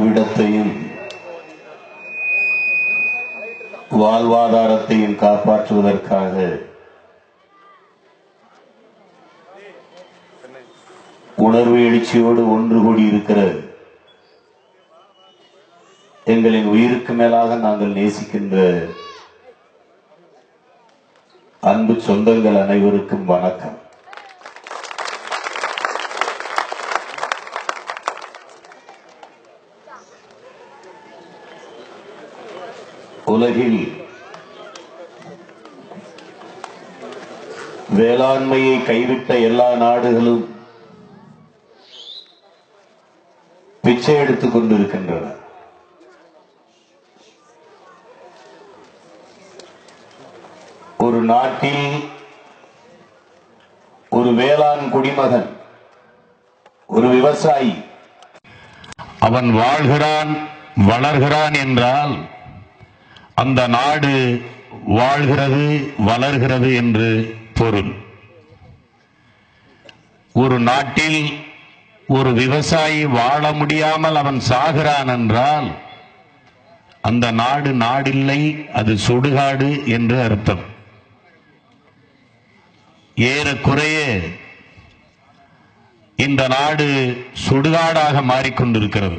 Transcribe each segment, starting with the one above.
வாழ்விடத்தையும் வாழ்வாதாரத்தையும் காப்பாற்றுவதற்காக உணர்வு எழுச்சியோடு ஒன்று கூடி இருக்கிற எங்களின் உயிருக்கு மேலாக நாங்கள் நேசிக்கின்ற அன்பு சொந்தங்கள் அனைவருக்கும் வணக்கம் உலகில் வேளாண்மையை கைவிட்ட எல்லா நாடுகளும் பிச்சை எடுத்துக் கொண்டிருக்கின்றன ஒரு நாட்டில் ஒரு வேளாண் குடிமகன் ஒரு விவசாயி அவன் வாழ்கிறான் வளர்கிறான் என்றால் அந்த நாடு வாழ்கிறது வளர்கிறது என்று பொருள் ஒரு நாட்டில் ஒரு விவசாயி வாழ முடியாமல் அவன் சாகிறான் என்றால் அந்த நாடு நாடில்லை அது சுடுகாடு என்று அர்த்தம் ஏறக்குறைய இந்த நாடு சுடுகாடாக மாறிக்கொண்டிருக்கிறது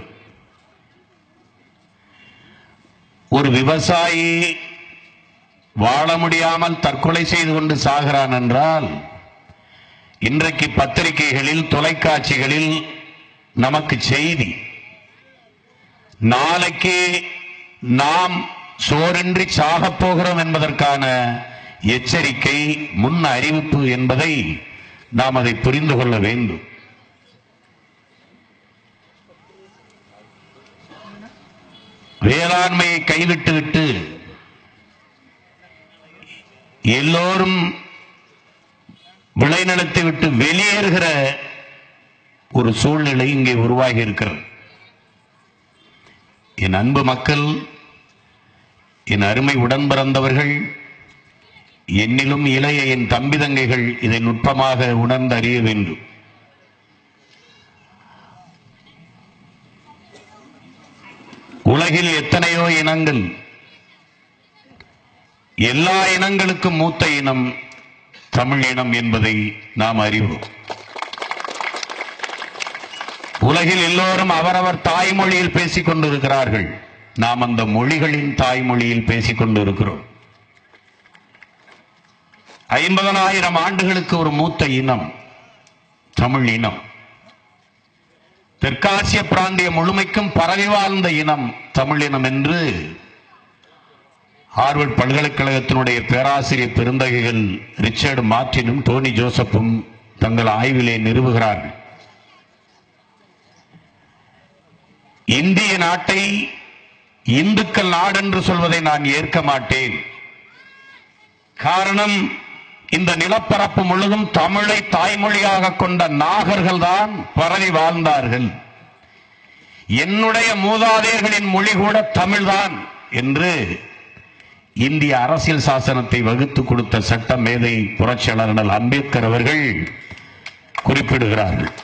ஒரு விவசாயி வாழ முடியாமல் தற்கொலை செய்து கொண்டு சாகிறான் என்றால் இன்றைக்கு பத்திரிகைகளில் தொலைக்காட்சிகளில் நமக்கு செய்தி நாளைக்கு நாம் சோரின்றி சாகப் போகிறோம் என்பதற்கான எச்சரிக்கை முன் அறிவிப்பு என்பதை நாம் அதை புரிந்து கொள்ள வேண்டும் வேளாண்மையை கைவிட்டுவிட்டு எல்லோரும் விளைநிலத்தை விட்டு வெளியேறுகிற ஒரு சூழ்நிலை இங்கே உருவாகி இருக்கிறது என் அன்பு மக்கள் என் அருமை உடன் பிறந்தவர்கள் என்னிலும் இளைய என் தம்பி தங்கைகள் இதை நுட்பமாக உணர்ந்து அறிய வேண்டும் உலகில் எத்தனையோ இனங்கள் எல்லா இனங்களுக்கும் மூத்த இனம் தமிழ் இனம் என்பதை நாம் அறிவோம் உலகில் எல்லோரும் அவரவர் தாய்மொழியில் பேசிக் கொண்டிருக்கிறார்கள் நாம் அந்த மொழிகளின் தாய்மொழியில் பேசிக் கொண்டிருக்கிறோம் ஐம்பதனாயிரம் ஆண்டுகளுக்கு ஒரு மூத்த இனம் தமிழ் இனம் தெற்காசிய பிராந்திய முழுமைக்கும் பரவி வாழ்ந்த இனம் தமிழ் இனம் என்று ஹார்வர்ட் பல்கலைக்கழகத்தினுடைய பேராசிரியர் பெருந்தகைகள் ரிச்சர்டு மார்டினும் டோனி ஜோசப்பும் தங்கள் ஆய்விலே நிறுவுகிறார்கள் இந்திய நாட்டை இந்துக்கள் நாடென்று சொல்வதை நான் ஏற்க மாட்டேன் காரணம் இந்த நிலப்பரப்பு முழுதும் தமிழை தாய்மொழியாக கொண்ட நாகர்கள் தான் பரவி வாழ்ந்தார்கள் என்னுடைய மூதாதையர்களின் மொழி கூட தமிழ்தான் என்று இந்திய அரசியல் சாசனத்தை வகுத்து கொடுத்த சட்ட மேதை புரட்சியாளர் அண்ணல் அம்பேத்கர் அவர்கள் குறிப்பிடுகிறார்கள்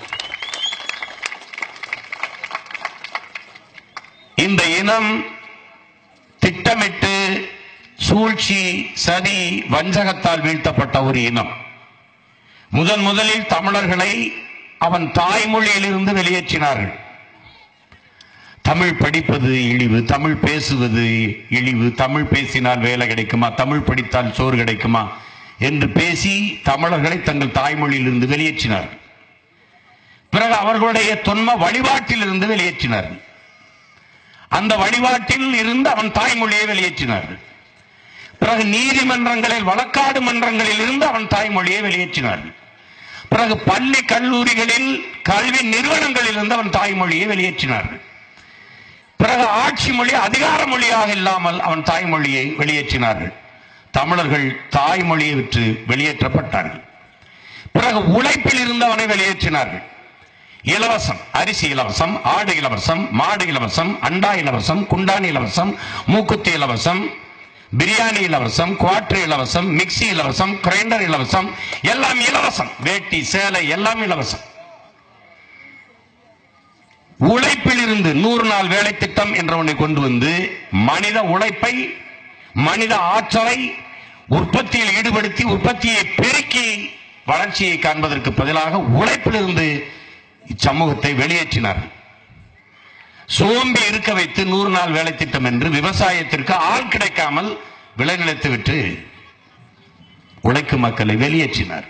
இந்த இனம் திட்டமிட்டு சூழ்ச்சி சதி வஞ்சகத்தால் வீழ்த்தப்பட்ட ஒரு இனம் முதன் முதலில் தமிழர்களை அவன் தாய்மொழியிலிருந்து வெளியேற்றினார்கள் தமிழ் படிப்பது இழிவு தமிழ் பேசுவது இழிவு தமிழ் பேசினால் வேலை கிடைக்குமா தமிழ் படித்தால் சோறு கிடைக்குமா என்று பேசி தமிழர்களை தங்கள் தாய்மொழியிலிருந்து வெளியேற்றினார்கள் பிறகு அவர்களுடைய தொன்ம வழிபாட்டிலிருந்து வெளியேற்றினார்கள் அந்த வழிபாட்டில் இருந்து அவன் தாய்மொழியை வெளியேற்றினார்கள் பிறகு நீதிமன்றங்களில் வழக்காடு மன்றங்களில் இருந்து அவன் தாய்மொழியை வெளியேற்றினார்கள் பிறகு பள்ளி கல்லூரிகளில் கல்வி நிறுவனங்களில் இருந்து அவன் தாய்மொழியை வெளியேற்றினார்கள் பிறகு ஆட்சி மொழி அதிகார மொழியாக இல்லாமல் அவன் தாய்மொழியை வெளியேற்றினார்கள் தமிழர்கள் தாய்மொழியை விற்று வெளியேற்றப்பட்டார்கள் பிறகு உழைப்பில் இருந்து அவனை வெளியேற்றினார்கள் இலவசம் அரிசி இலவசம் ஆடு இலவசம் மாடு இலவசம் அண்டா இலவசம் குண்டான் இலவசம் மூக்குத்தி இலவசம் பிரியாணி இலவசம் குவாட்ரு இலவசம் மிக்ஸி இலவசம் கிரைண்டர் இலவசம் எல்லாம் இலவசம் வேட்டி சேலை எல்லாம் இலவசம் உழைப்பிலிருந்து நூறு நாள் வேலை திட்டம் என்ற ஒன்றை கொண்டு வந்து மனித உழைப்பை மனித ஆற்றலை உற்பத்தியில் ஈடுபடுத்தி உற்பத்தியை பெருக்கி வளர்ச்சியை காண்பதற்கு பதிலாக உழைப்பிலிருந்து இச்சமூகத்தை வெளியேற்றினார் சோம்பி இருக்க வைத்து நூறு நாள் வேலை திட்டம் என்று விவசாயத்திற்கு ஆள் கிடைக்காமல் விளைநிலத்தை விட்டு உழைக்கும் மக்களை வெளியேற்றினார்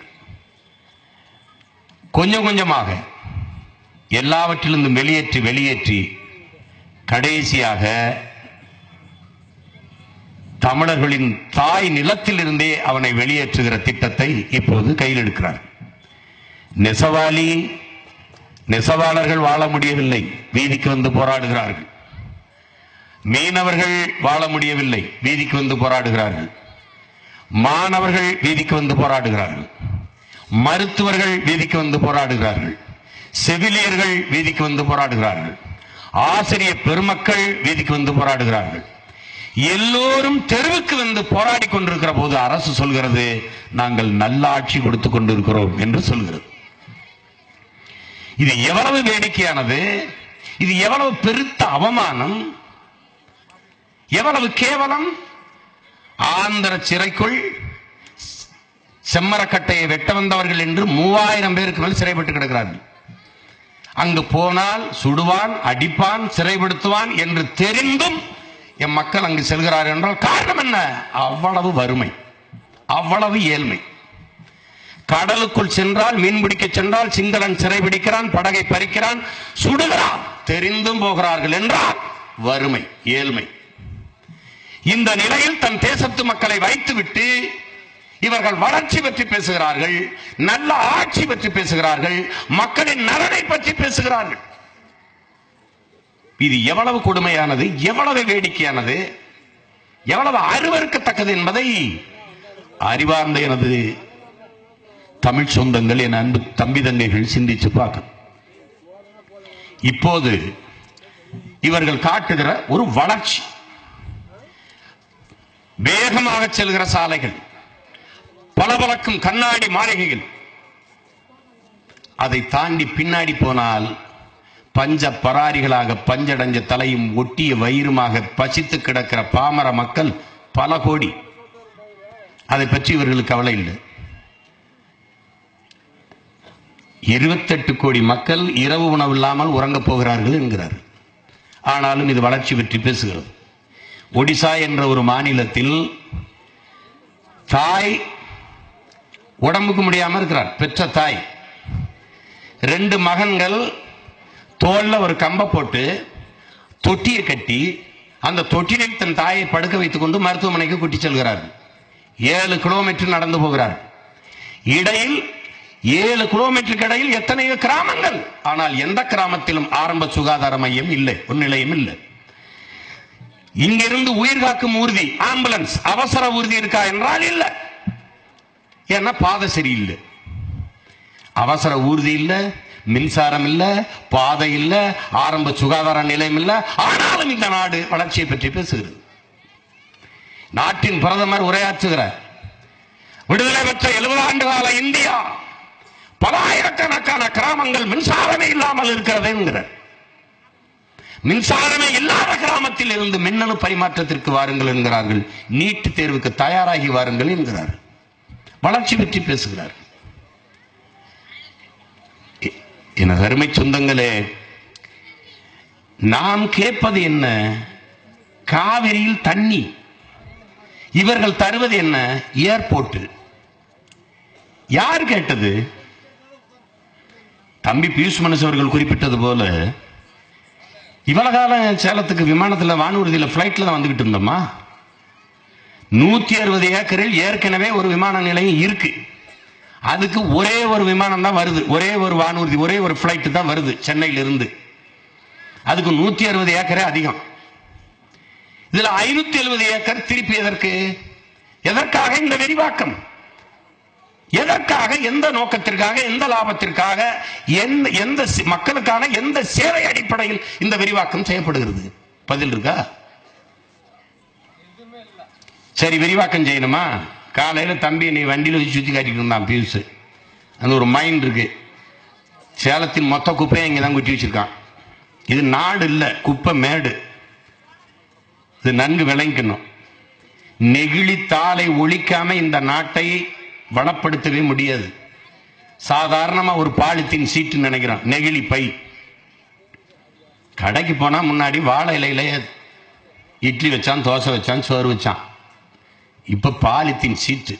கொஞ்சம் கொஞ்சமாக எல்லாவற்றிலிருந்தும் வெளியேற்றி வெளியேற்றி கடைசியாக தமிழர்களின் தாய் நிலத்திலிருந்தே அவனை வெளியேற்றுகிற திட்டத்தை இப்போது கையில் எடுக்கிறார் நெசவாளி நெசவாளர்கள் வாழ முடியவில்லை வீதிக்கு வந்து போராடுகிறார்கள் மீனவர்கள் வாழ முடியவில்லை வீதிக்கு வந்து போராடுகிறார்கள் மாணவர்கள் வீதிக்கு வந்து போராடுகிறார்கள் மருத்துவர்கள் வீதிக்கு வந்து போராடுகிறார்கள் செவிலியர்கள் வீதிக்கு வந்து போராடுகிறார்கள் ஆசிரியர் பெருமக்கள் வீதிக்கு வந்து போராடுகிறார்கள் எல்லோரும் தெருவுக்கு வந்து போராடி கொண்டிருக்கிற போது அரசு சொல்கிறது நாங்கள் நல்ல ஆட்சி கொடுத்துக் கொண்டிருக்கிறோம் என்று சொல்கிறது இது எவ்வளவு வேடிக்கையானது இது எவ்வளவு பெருத்த அவமானம் எவ்வளவு கேவலம் ஆந்திர சிறைக்குள் செம்மரக்கட்டையை வெட்ட வந்தவர்கள் என்று மூவாயிரம் பேருக்கு மேல் சிறைப்பட்டு கிடக்கிறார்கள் அங்கு போனால் சுடுவான் அடிப்பான் சிறைப்படுத்துவான் என்று தெரிந்தும் என் மக்கள் அங்கு செல்கிறார்கள் என்றால் காரணம் என்ன அவ்வளவு வறுமை அவ்வளவு ஏழ்மை கடலுக்குள் சென்றால் மீன் பிடிக்க சென்றால் சிங்களன் சிறைபிடிக்கிறான் படகை பறிக்கிறான் சுடுகிறான் தெரிந்தும் போகிறார்கள் என்றால் வறுமை ஏழ்மை இந்த நிலையில் தன் தேசத்து மக்களை வைத்துவிட்டு இவர்கள் வளர்ச்சி பற்றி பேசுகிறார்கள் நல்ல ஆட்சி பற்றி பேசுகிறார்கள் மக்களின் நலனை பற்றி பேசுகிறார்கள் இது எவ்வளவு கொடுமையானது எவ்வளவு வேடிக்கையானது எவ்வளவு அருவருக்கத்தக்கது என்பதை அறிவார்ந்த எனது தமிழ் சொந்தங்கள் என் அன்பு தம்பி தங்கைகள் சிந்திச்சு பார்க்க இப்போது இவர்கள் காட்டுகிற ஒரு வளர்ச்சி வேகமாக செல்கிற சாலைகள் பளபளக்கும் கண்ணாடி மாளிகைகள் அதை தாண்டி பின்னாடி போனால் பஞ்ச பராரிகளாக பஞ்சடைஞ்ச தலையும் ஒட்டிய வயிறுமாக பசித்து கிடக்கிற பாமர மக்கள் பல கோடி அதை பற்றி இவர்களுக்கு கவலை இல்லை இருபத்தெட்டு கோடி மக்கள் இரவு உணவு இல்லாமல் உறங்கப் போகிறார்கள் என்கிறார் ஆனாலும் இது வளர்ச்சி பற்றி பேசுகிறது ஒடிசா என்ற ஒரு மாநிலத்தில் தாய் உடம்புக்கு முடியாம இருக்கிறார் பெற்ற தாய் ரெண்டு மகன்கள் தோல்ல ஒரு கம்பை போட்டு தொட்டியை கட்டி அந்த தொட்டிலில் தன் தாயை படுக்க வைத்துக் கொண்டு மருத்துவமனைக்கு கூட்டி செல்கிறார் ஏழு கிலோமீட்டர் நடந்து போகிறார் இடையில் ஏழு கிலோமீட்டருக்கு இடையில் எத்தனையோ கிராமங்கள் ஆனால் எந்த கிராமத்திலும் ஆரம்ப சுகாதார மையம் இல்லை ஒரு நிலையம் இல்லை இங்கிருந்து உயிர் காக்கும் ஊர்தி ஆம்புலன்ஸ் அவசர ஊர்தி இருக்கா என்றால் இல்லை ஏன்னா பாதை சரியில்லை அவசர ஊர்தி இல்ல மின்சாரம் இல்ல பாதை இல்ல ஆரம்ப சுகாதார நிலையம் இல்ல ஆனாலும் இந்த நாடு வளர்ச்சியை பற்றி பேசுகிறது நாட்டின் பிரதமர் உரையாற்றுகிறார் விடுதலை பெற்ற எழுபது ஆண்டு கால இந்தியா பல ஆயிரக்கணக்கான கிராமங்கள் மின்சாரமே இல்லாமல் இருக்கிறது என்கிறார் மின்சாரமே இல்லாத கிராமத்தில் இருந்து மின்னணு பரிமாற்றத்திற்கு வாருங்கள் என்கிறார்கள் நீட் தேர்வுக்கு தயாராகி வாருங்கள் என்கிறார்கள் வளர்ச்சி பற்றி பேசுகிறார் எ- எனது அருமை சொந்தங்களே நாம் கேட்பது என்ன காவிரியில் தண்ணி இவர்கள் தருவது என்ன ஏர்போர்ட் யார் கேட்டது தம்பி பியூஷ் மனசு அவர்கள் குறிப்பிட்டது போல இவ்வளவு காலம் சேலத்துக்கு விமானத்தில் வானூர்தியில் ஃப்ளைட்டில் தான் வந்துகிட்டு இருந்தோமா நூத்தி அறுபது ஏக்கரில் ஏற்கனவே ஒரு விமான நிலையம் இருக்கு அதுக்கு ஒரே ஒரு விமானம் தான் வருது ஒரே ஒரு வானூர்தி ஒரே ஒரு ஃபிளைட் தான் வருது சென்னையில இருந்து அதுக்கு நூத்தி அறுபது ஏக்கரே அதிகம் இதுல ஐநூத்தி எழுபது ஏக்கர் திருப்பி எதற்கு எதற்காக இந்த விரிவாக்கம் எதற்காக எந்த நோக்கத்திற்காக எந்த லாபத்திற்காக எந்த எந்த சி- மக்களுக்கான எந்த சேவை அடிப்படையில் இந்த விரிவாக்கம் செய்யப்படுகிறது பதில் இருக்கா சரி விரிவாக்கம் செய்யணுமா காலையில தம்பி நீ வண்டியில வச்சு சுத்தி காட்டிட்டு இருந்தான் பியூஸ் அந்த ஒரு மைண்ட் இருக்கு சேலத்தின் மொத்த குப்பையை இங்க தான் குட்டி வச்சிருக்கான் இது நாடு இல்ல குப்பை மேடு இது நன்கு விளங்கணும் நெகிழி தாளை ஒழிக்காம இந்த நாட்டை வளப்படுத்தவே முடியாது சாதாரணமா ஒரு பாலித்தீன் சீட்டு நினைக்கிறோம் நெகிழி பை கடைக்கு போனா முன்னாடி வாழை இலையில இட்லி வச்சான் தோசை வச்சான் சோறு வச்சான் இப்ப பாலித்தீன் சீட்டு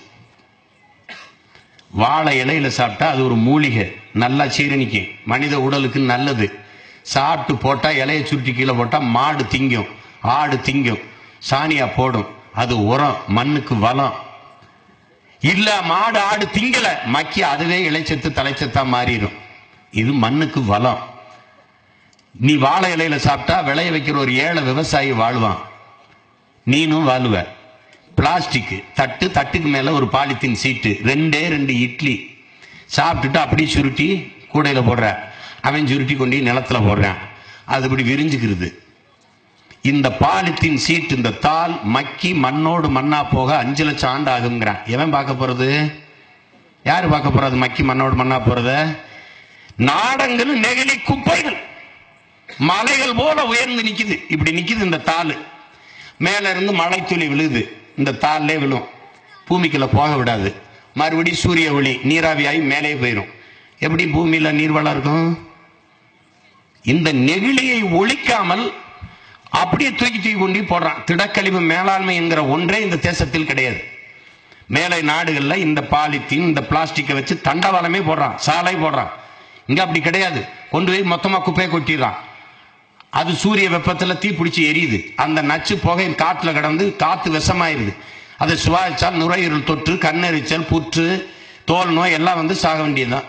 வாழை இலையில சாப்பிட்டா அது ஒரு மூலிகை நல்லா சீரணிக்கும் மனித உடலுக்கு நல்லது சாப்பிட்டு போட்டா இலையை சுருட்டி கீழே போட்டா மாடு திங்கும் ஆடு திங்கும் சாணியா போடும் அது உரம் மண்ணுக்கு வளம் இல்ல மாடு ஆடு திங்கல மக்கி அதுவே இலைச்சத்து தலைச்சத்தா மாறிடும் இது மண்ணுக்கு வளம் நீ வாழை இலையில சாப்பிட்டா விளைய வைக்கிற ஒரு ஏழை விவசாயி வாழ்வான் நீனும் வாழுவ பிளாஸ்டிக் தட்டு தட்டுக்கு மேல ஒரு பாலித்தீன் சீட்டு ரெண்டே ரெண்டு இட்லி சாப்பிட்டுட்டு அப்படியே சுருட்டி கூடையில போடுற அவன் சுருட்டி கொண்டு போய் நிலத்துல போடுறான் அது இப்படி விரிஞ்சுக்கிறது இந்த பாலித்தீன் சீட் இந்த தாள் மக்கி மண்ணோடு மண்ணா போக அஞ்சு லட்சம் ஆண்டு ஆகுங்கிறான் எவன் பார்க்க போறது யாரு பார்க்க போறது மக்கி மண்ணோடு மண்ணா போறத நாடங்கள் நெகிழி குப்பைகள் மலைகள் போல உயர்ந்து நிக்குது இப்படி நிக்குது இந்த தாள் மேல இருந்து மழை துளி விழுது இந்த தாள்லே விழும் பூமிக்குள்ள போக விடாது மறுபடியும் சூரிய ஒளி நீராவியாகி மேலே போயிடும் எப்படி பூமியில நீர்வளம் இருக்கும் இந்த நெகிழியை ஒழிக்காமல் அப்படியே தூக்கி தூக்கி கொண்டு போய் போடுறான் திடக்கழிவு மேலாண்மை என்கிற ஒன்றே இந்த தேசத்தில் கிடையாது மேலை நாடுகள்ல இந்த பாலித்தீன் இந்த பிளாஸ்டிக்கை வச்சு தண்டவாளமே போடுறான் சாலை போடுறான் இங்க அப்படி கிடையாது கொண்டு போய் மொத்தமா குப்பையை கொட்டிடுறான் அது சூரிய வெப்பத்துல தீ பிடிச்சி எரியுது அந்த நச்சு புகை காற்றுல கடந்து காத்து விஷமாயிருது அதை சுவாசிச்சால் நுரையீரல் தொற்று கண்ணெரிச்சல் புற்று தோல் நோய் எல்லாம் வந்து சாக வேண்டியதுதான்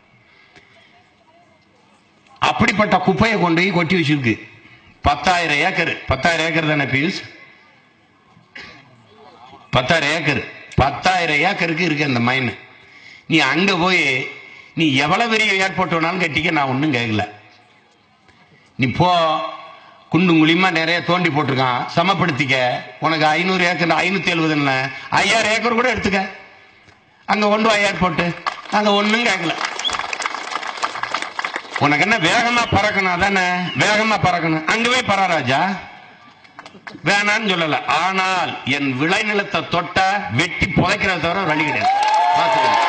அப்படிப்பட்ட குப்பையை கொண்டு போய் கொட்டி வச்சிருக்கு பத்தாயிரம் ஏக்கர் பத்தாயிரம் ஏக்கர் தானே பியூஸ் பத்தாயிரம் ஏக்கர் பத்தாயிரம் ஏக்கருக்கு இருக்கு அந்த மைன் நீ அங்க போய் நீ எவ்வளவு பெரிய ஏர்போர்ட் வேணாலும் கட்டிக்க நான் ஒன்றும் கேட்கல நீ போ குண்டும் குழியுமா நிறைய தோண்டி போட்டிருக்கான் சமப்படுத்திக்க உனக்கு ஐநூறு ஏக்கர் ஐநூத்தி எழுபது என்ன ஐயாயிரம் ஏக்கர் கூட எடுத்துக்க அங்க கொண்டு வா ஏர்போர்ட் அங்க ஒண்ணும் கேட்கல உனக்கு என்ன வேகமா பறக்கணும் தானே வேகமா பறக்கணும் அங்கவே பற ராஜா வேணான்னு சொல்லல ஆனால் என் விளைநிலத்தை தொட்ட வெட்டி புதைக்கிறத தவிர வழி கிடையாது பார்த்துக்கணும்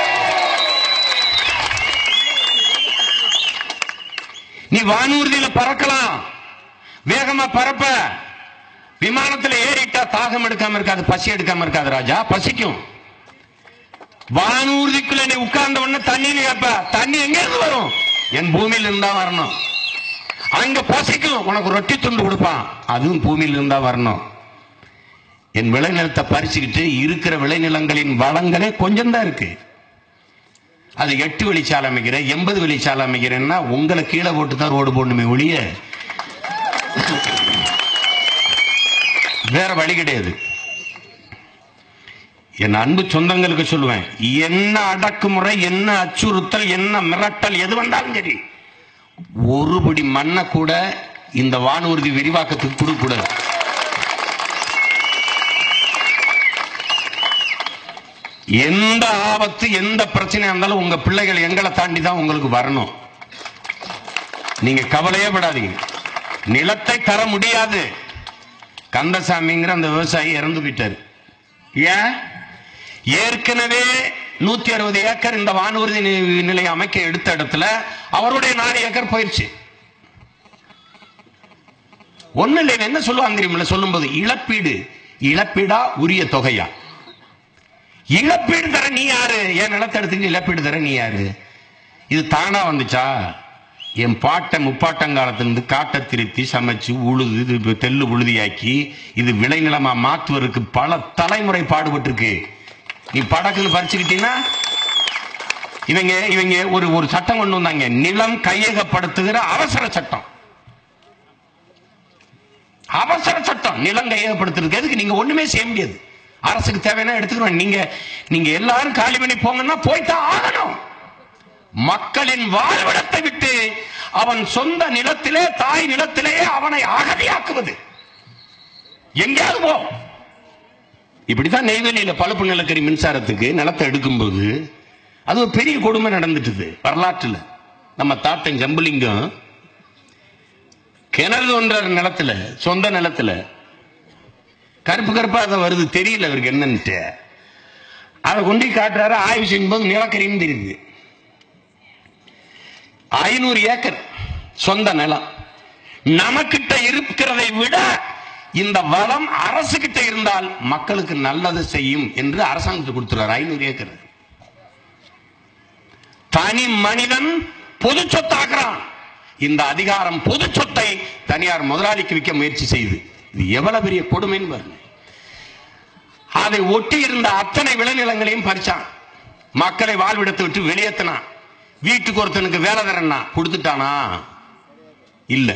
நீ வானூர்தியில பறக்கலாம் வேகமா பறப்ப விமானத்துல ஏறிட்டா தாகம் எடுக்காம இருக்காது பசி எடுக்காம இருக்காது ராஜா பசிக்கும் வானூர்திக்குள்ள நீ உட்கார்ந்த உடனே தண்ணீர் கேப்ப தண்ணி எங்க இருந்து வரும் என் பூமியில இருந்தா வரணும் அங்க பசிக்கும் உனக்கு ரொட்டி துண்டு கொடுப்பான் அதுவும் பூமியில இருந்தா வரணும் என் விளைநிலத்தை பறிச்சுக்கிட்டு இருக்கிற விளைநிலங்களின் வளங்களே கொஞ்சம் தான் இருக்கு அது எட்டு வழிச்சாலை அமைக்கிறேன் எண்பது வழிச்சாலை அமைக்கிறேன்னா உங்களை கீழே போட்டு தான் ரோடு போடணுமே ஒழிய வேற வழி கிடையாது என் அன்பு சொந்தங்களுக்கு சொல்லுவேன் என்ன அடக்குமுறை என்ன அச்சுறுத்தல் என்ன மிரட்டல் எது வந்தாலும் சரி ஒருபடி மண்ணை கூட இந்த வானூர்தி விரிவாக்கத்துக்கு கொடுக்க கூடாது எந்த ஆபத்து எந்த பிரச்சனையா இருந்தாலும் உங்க பிள்ளைகள் எங்களை தாண்டி தான் உங்களுக்கு வரணும் நீங்க கவலையே படாதீங்க நிலத்தை தர முடியாது கந்தசாமிங்கிற அந்த விவசாயி இறந்து போயிட்டாரு ஏன் ஏற்கனவே நூத்தி அறுபது ஏக்கர் இந்த வானூர்தி நி- நிலையம் அமைக்க எடுத்த இடத்துல அவருடைய நாலு ஏக்கர் போயிருச்சு ஒண்ணு இல்லை இவன் என்ன சொல்லுவாங்க தெரியுமில்ல சொல்லும்போது இழப்பீடு இழப்பீடா உரிய தொகையா இழப்பீடு தர நீ யாரு என் நிலத்தை எடுத்துக்கிட்டு இழப்பீடு தர நீ யாரு இது தானா வந்துச்சா என் பாட்டை முப்பாட்டங்காலத்திலிருந்து காட்டை திருத்தி சமைச்சு உழுது இது இப்ப தெல்லு உழுதியாக்கி இது விளைநிலமா மாற்றுவதற்கு பல தலைமுறை பாடுபட்டிருக்கு நீ படக்குன்னு பறிச்சுக்கிட்டீங்கன்னா இவங்க இவங்க ஒரு ஒரு சட்டம் கொண்டு வந்தாங்க நிலம் கையகப்படுத்துகிற அவசர சட்டம் அவசர சட்டம் நிலம் கையகப்படுத்துறதுக்கு எதுக்கு நீங்க ஒண்ணுமே செய்ய முடியாது அரசுக்கு தேவையான எடுத்துக்கணும் நீங்க நீங்க எல்லாரும் காலி பண்ணி போங்கன்னா போய்தான் ஆகணும் மக்களின் வாழ்விடத்தை விட்டு அவன் சொந்த நிலத்திலே தாய் நிலத்திலே அவனை அகதியாக்குவது எங்கேயாவது போ இப்படித்தான் நெய்வேலியில பழுப்பு நிலக்கரி மின்சாரத்துக்கு நிலத்தை எடுக்கும்போது அது ஒரு பெரிய கொடுமை நடந்துட்டுது வரலாற்றுல நம்ம தாத்தன் ஜம்புலிங்கம் கிணறு தோன்ற நிலத்துல சொந்த நிலத்துல கருப்பு கருப்பா அதை வருது தெரியல அவருக்கு என்னன்ட்டு அதை கொண்டு போய் காட்டுறாரு ஆய்வு செய்யும்போது நிலக்கரின்னு தெரியுது ஐநூறு ஏக்கர் சொந்த நிலம் நமக்கிட்ட இருக்கிறதை விட இந்த வளம் அரசு கிட்ட இருந்தால் மக்களுக்கு நல்லது செய்யும் என்று அரசாங்கத்துக்கு கொடுத்துறாரு ஐநூறு ஏக்கர் தனி மனிதன் பொது சொத்தாக்குறான் இந்த அதிகாரம் பொது சொத்தை தனியார் முதலாளிக்கு விற்க முயற்சி செய்து இது எவ்வளவு பெரிய கொடுமைன்னு பாருங்க அதை ஒட்டி இருந்த அத்தனை விளைநிலங்களையும் பறிச்சான் மக்களை வாழ்விடத்தை விட்டு வெளியேத்தினான் வீட்டுக்கு ஒருத்தனுக்கு வேலை தரனா கொடுத்துட்டானா இல்ல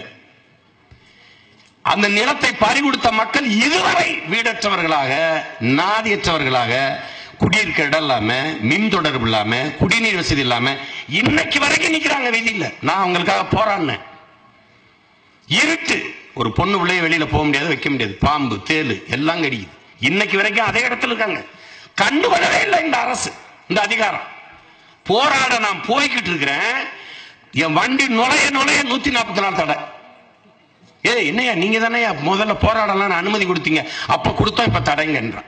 அந்த நிலத்தை பறிகொடுத்த மக்கள் இதுவரை வீடற்றவர்களாக நாதியற்றவர்களாக குடியிருக்க இடம் இல்லாம மின் தொடர்பு இல்லாம குடிநீர் வசதி இல்லாம இன்னைக்கு வரைக்கும் நிக்கிறாங்க வீதியில நான் அவங்களுக்காக போராடினேன் இருட்டு ஒரு பொண்ணு பிள்ளைய வெளியில போக முடியாது வைக்க முடியாது பாம்பு தேளு எல்லாம் கடிக்குது இன்னைக்கு வரைக்கும் அதே இடத்துல இருக்காங்க கண்டு வரவே இல்லை இந்த அரசு இந்த அதிகாரம் போராட நான் போய்கிட்டு இருக்கிறேன் என் வண்டி நுழைய நுழைய நூத்தி நாற்பத்தி நாலு தடை ஏ என்னையா நீங்க தானே முதல்ல போராடலாம் அனுமதி கொடுத்தீங்க அப்ப கொடுத்தோம் இப்ப தடைங்கன்றான்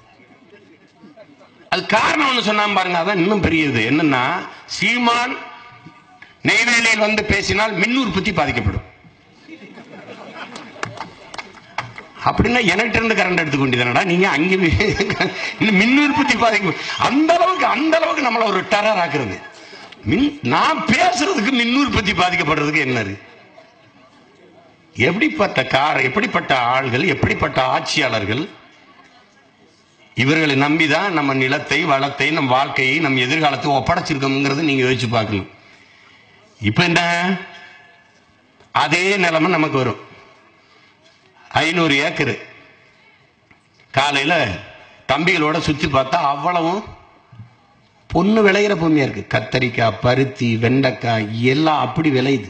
அது காரணம் ஒண்ணு சொன்னாம பாருங்க அதான் இன்னும் பெரியது என்னன்னா சீமான் நெய்வேலியில் வந்து பேசினால் மின் உற்பத்தி பாதிக்கப்படும் அப்படின்னா என்கிட்ட இருந்து கரண்ட் எடுத்துக்க வேண்டியதுனடா நீங்க அங்க இன்னும் மின் உற்பத்தி பாதிக்கும் அந்த அளவுக்கு அந்த அளவுக்கு நம்மள ஒரு டெரர் ஆக்குறது மின் நான் பேசுறதுக்கு மின் உற்பத்தி பாதிக்கப்படுறதுக்கு என்ன இருக்கு? எப்படிப்பட்ட கார் எப்படிப்பட்ட ஆள்கள் எப்படிப்பட்ட ஆட்சியாளர்கள் இவர்களை நம்பிதான் நம்ம நிலத்தை வளத்தை நம் வாழ்க்கையை நம் எதிர்காலத்தை ஒப்படைச்சிருக்கோம்ங்கிறத நீங்க யோசிச்சு பார்க்கணும் இப்ப என்ன அதே நிலைமை நமக்கு வரும் ஐநூறு ஏக்கரு காலையில தம்பிகளோட சுத்தி பார்த்தா அவ்வளவும் பொண்ணு விளையிற பூமியா இருக்கு கத்தரிக்காய் பருத்தி வெண்டைக்காய் எல்லாம் அப்படி விளையுது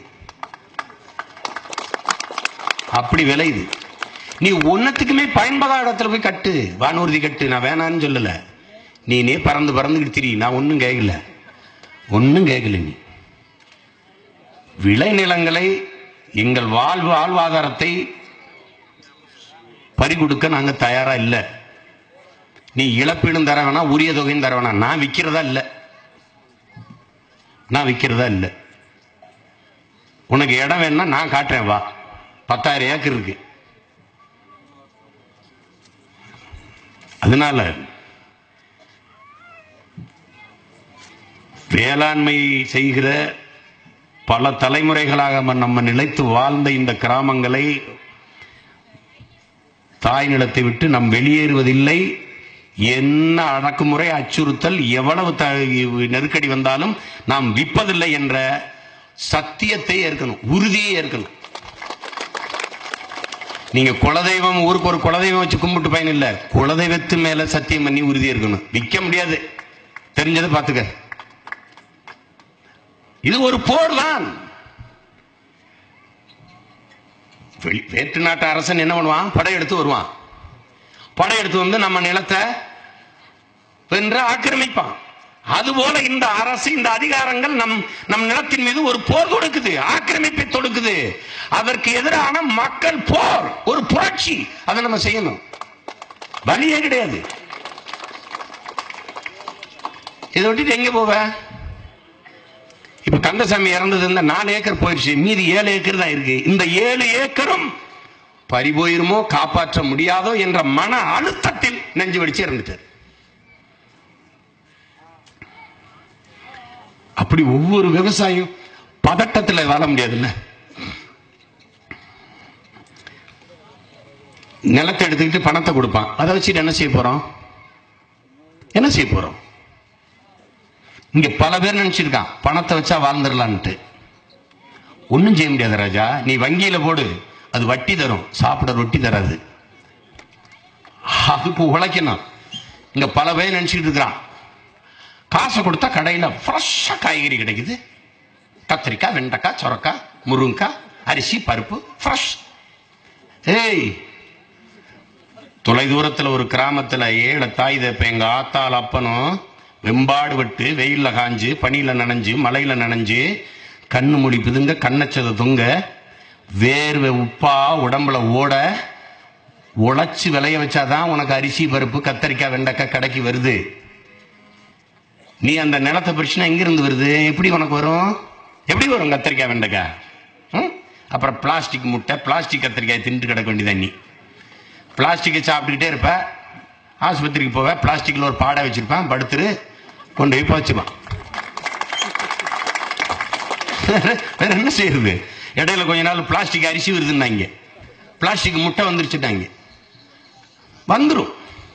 அப்படி விளையுது நீ ஒன்னத்துக்குமே பயன்படாத இடத்துல போய் கட்டு வானூர்தி கட்டு நான் வேணான்னு சொல்லல நீனே பறந்து பறந்துக்கிட்டு திரி நான் ஒன்றும் கேட்கல ஒன்றும் கேட்கல நீ விளைநிலங்களை எங்கள் வாழ்வு வாழ்வாதாரத்தை பறிகொடுக்க நாங்க தயாரா இல்லை நீ இழப்பீடும் தர வேணாம் உரிய தொகையும் தர வேணாம் நான் விற்கிறதா இல்லை நான் விற்கிறதா இல்லை உனக்கு இடம் வேணும்னா நான் காட்டுறேன் வா பத்தாயிரம் ஏக்கர் இருக்கு அதனால வேளாண்மை செய்கிற பல தலைமுறைகளாக நம்ம- நம்ம நிலைத்து வாழ்ந்த இந்த கிராமங்களை தாய் நிலத்தை விட்டு நாம் வெளியேறுவதில்லை என்ன அடக்குமுறை அச்சுறுத்தல் எவ்வளவு த- நெருக்கடி வந்தாலும் நாம் விற்பதில்லை என்ற சத்தியத்தை ஏற்கணும் உறுதியை ஏற்கணும் நீங்க குலதெய்வம் ஊருக்கு ஒரு குலதெய்வம் வச்சு கும்பிட்டு பயன் இல்ல குலதெய்வத்து மேல சத்தியம் பண்ணி உறுதி இருக்கணும் விற்க முடியாது தெரிஞ்சதை பாத்துக்க இது ஒரு போர் தான் வெளி- வேற்று நாட்டு அரசன் என்ன பண்ணுவான் படையெடுத்து வருவான் படையெடுத்து வந்து நம்ம நிலத்தை வென்று ஆக்கிரமிப்பான் அதுபோல இந்த அரசு இந்த அதிகாரங்கள் நம் நம் நிலத்தின் மீது ஒரு போர் தொடுக்குது ஆக்கிரமிப்பை தொடுக்குது அதற்கு எதிரான மக்கள் போர் ஒரு புரட்சி அதை நம்ம செய்யணும் வழியே கிடையாது இதை விட்டுட்டு எங்க போவ இப்ப கந்தசாமி இறந்தது இந்த நாலு ஏக்கர் போயிடுச்சு மீதி ஏழு ஏக்கர் தான் இருக்கு இந்த ஏழு ஏக்கரும் பறி போயிருமோ காப்பாற்ற முடியாதோ என்ற மன அழுத்தத்தில் நெஞ்சு வெடிச்சு இறந்துட்டார் அப்படி ஒவ்வொரு விவசாயியும் பதட்டத்தில் வாழ முடியாதுல்ல நிலத்தை எடுத்துக்கிட்டு பணத்தை கொடுப்பான் அதை வச்சுட்டு என்ன செய்ய போறோம் என்ன செய்ய போறோம் இங்க பல பேர் நினைச்சிருக்கான் பணத்தை வச்சா வாழ்ந்துடலான்ட்டு ஒண்ணும் செய்ய முடியாது ராஜா நீ வங்கியில போடு அது வட்டி தரும் சாப்பிட ரொட்டி தராது அதுக்கு உழைக்கணும் இங்க பல பேர் நினைச்சிட்டு இருக்கிறான் காசை கொடுத்தா கடையில ஃப்ரெஷ்ஷா காய்கறி கிடைக்குது கத்திரிக்காய் வெண்டைக்காய் சொரக்காய் முருங்கைக்காய் அரிசி பருப்பு ஃப்ரெஷ் ஏய் தொலை தூரத்துல ஒரு கிராமத்துல ஏழை தாய் தப்ப எங்க ஆத்தாள் அப்பனும் வெம்பாடு விட்டு வெயில்ல காஞ்சு பனியில நனைஞ்சு மலையில நனைஞ்சு கண்ணு முடி பிதுங்க கண்ணச்சத தொங்க வேர்வை உப்பா உடம்புல ஓட உழைச்சு விளைய வச்சாதான் உனக்கு அரிசி பருப்பு கத்தரிக்காய் வெண்டைக்காய் கடைக்கு வருது நீ அந்த நிலத்தை பிரச்சனை எங்கிருந்து வருது எப்படி உனக்கு வரும் எப்படி வரும் கத்தரிக்காய் வெண்டைக்காய் ம்? அப்புறம் பிளாஸ்டிக் முட்டை பிளாஸ்டிக் கத்திரிக்காய் தின்ட்டு கிடக்க வேண்டியதான் நீ பிளாஸ்டிக்கை சாப்பிட்டுக்கிட்டே இருப்ப ஆஸ்பத்திரிக்கு போவ பிளாஸ்டிக்கில் ஒரு பாடை வச்சிருப்பான் படுத்துரு கொண்டு போய் போச்சுப்பான் வேற என்ன செய்யுது இடையில கொஞ்ச நாள் பிளாஸ்டிக் அரிசி வருதுன்னாங்க பிளாஸ்டிக் முட்டை வந்துருச்சுட்டாங்க வந்துரும்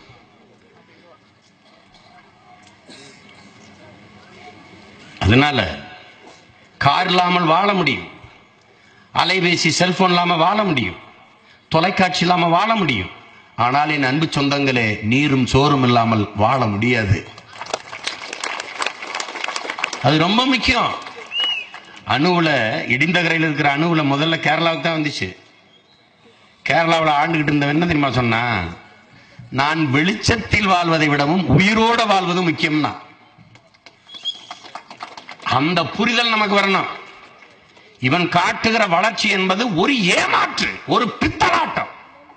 அதனால கார் இல்லாமல் வாழ முடியும் அலைபேசி செல்போன் இல்லாம வாழ முடியும் தொலைக்காட்சி இல்லாம வாழ முடியும் ஆனால் என் அன்பு சொந்தங்களே நீரும் சோறும் இல்லாமல் வாழ முடியாது அது ரொம்ப முக்கியம் அணுவுல இடிந்தகரையில் இருக்கிற அணுவுல முதல்ல கேரளாவுக்கு தான் வந்துச்சு கேரளாவில் ஆண்டுகிட்டு இருந்தவன் என்ன தெரியுமா சொன்னா நான் வெளிச்சத்தில் வாழ்வதை விடவும் உயிரோட வாழ்வது முக்கியம்னா அந்த புரிதல் நமக்கு வரணும் இவன் காட்டுகிற வளர்ச்சி என்பது ஒரு ஏமாற்று ஒரு பித்தலாட்டம்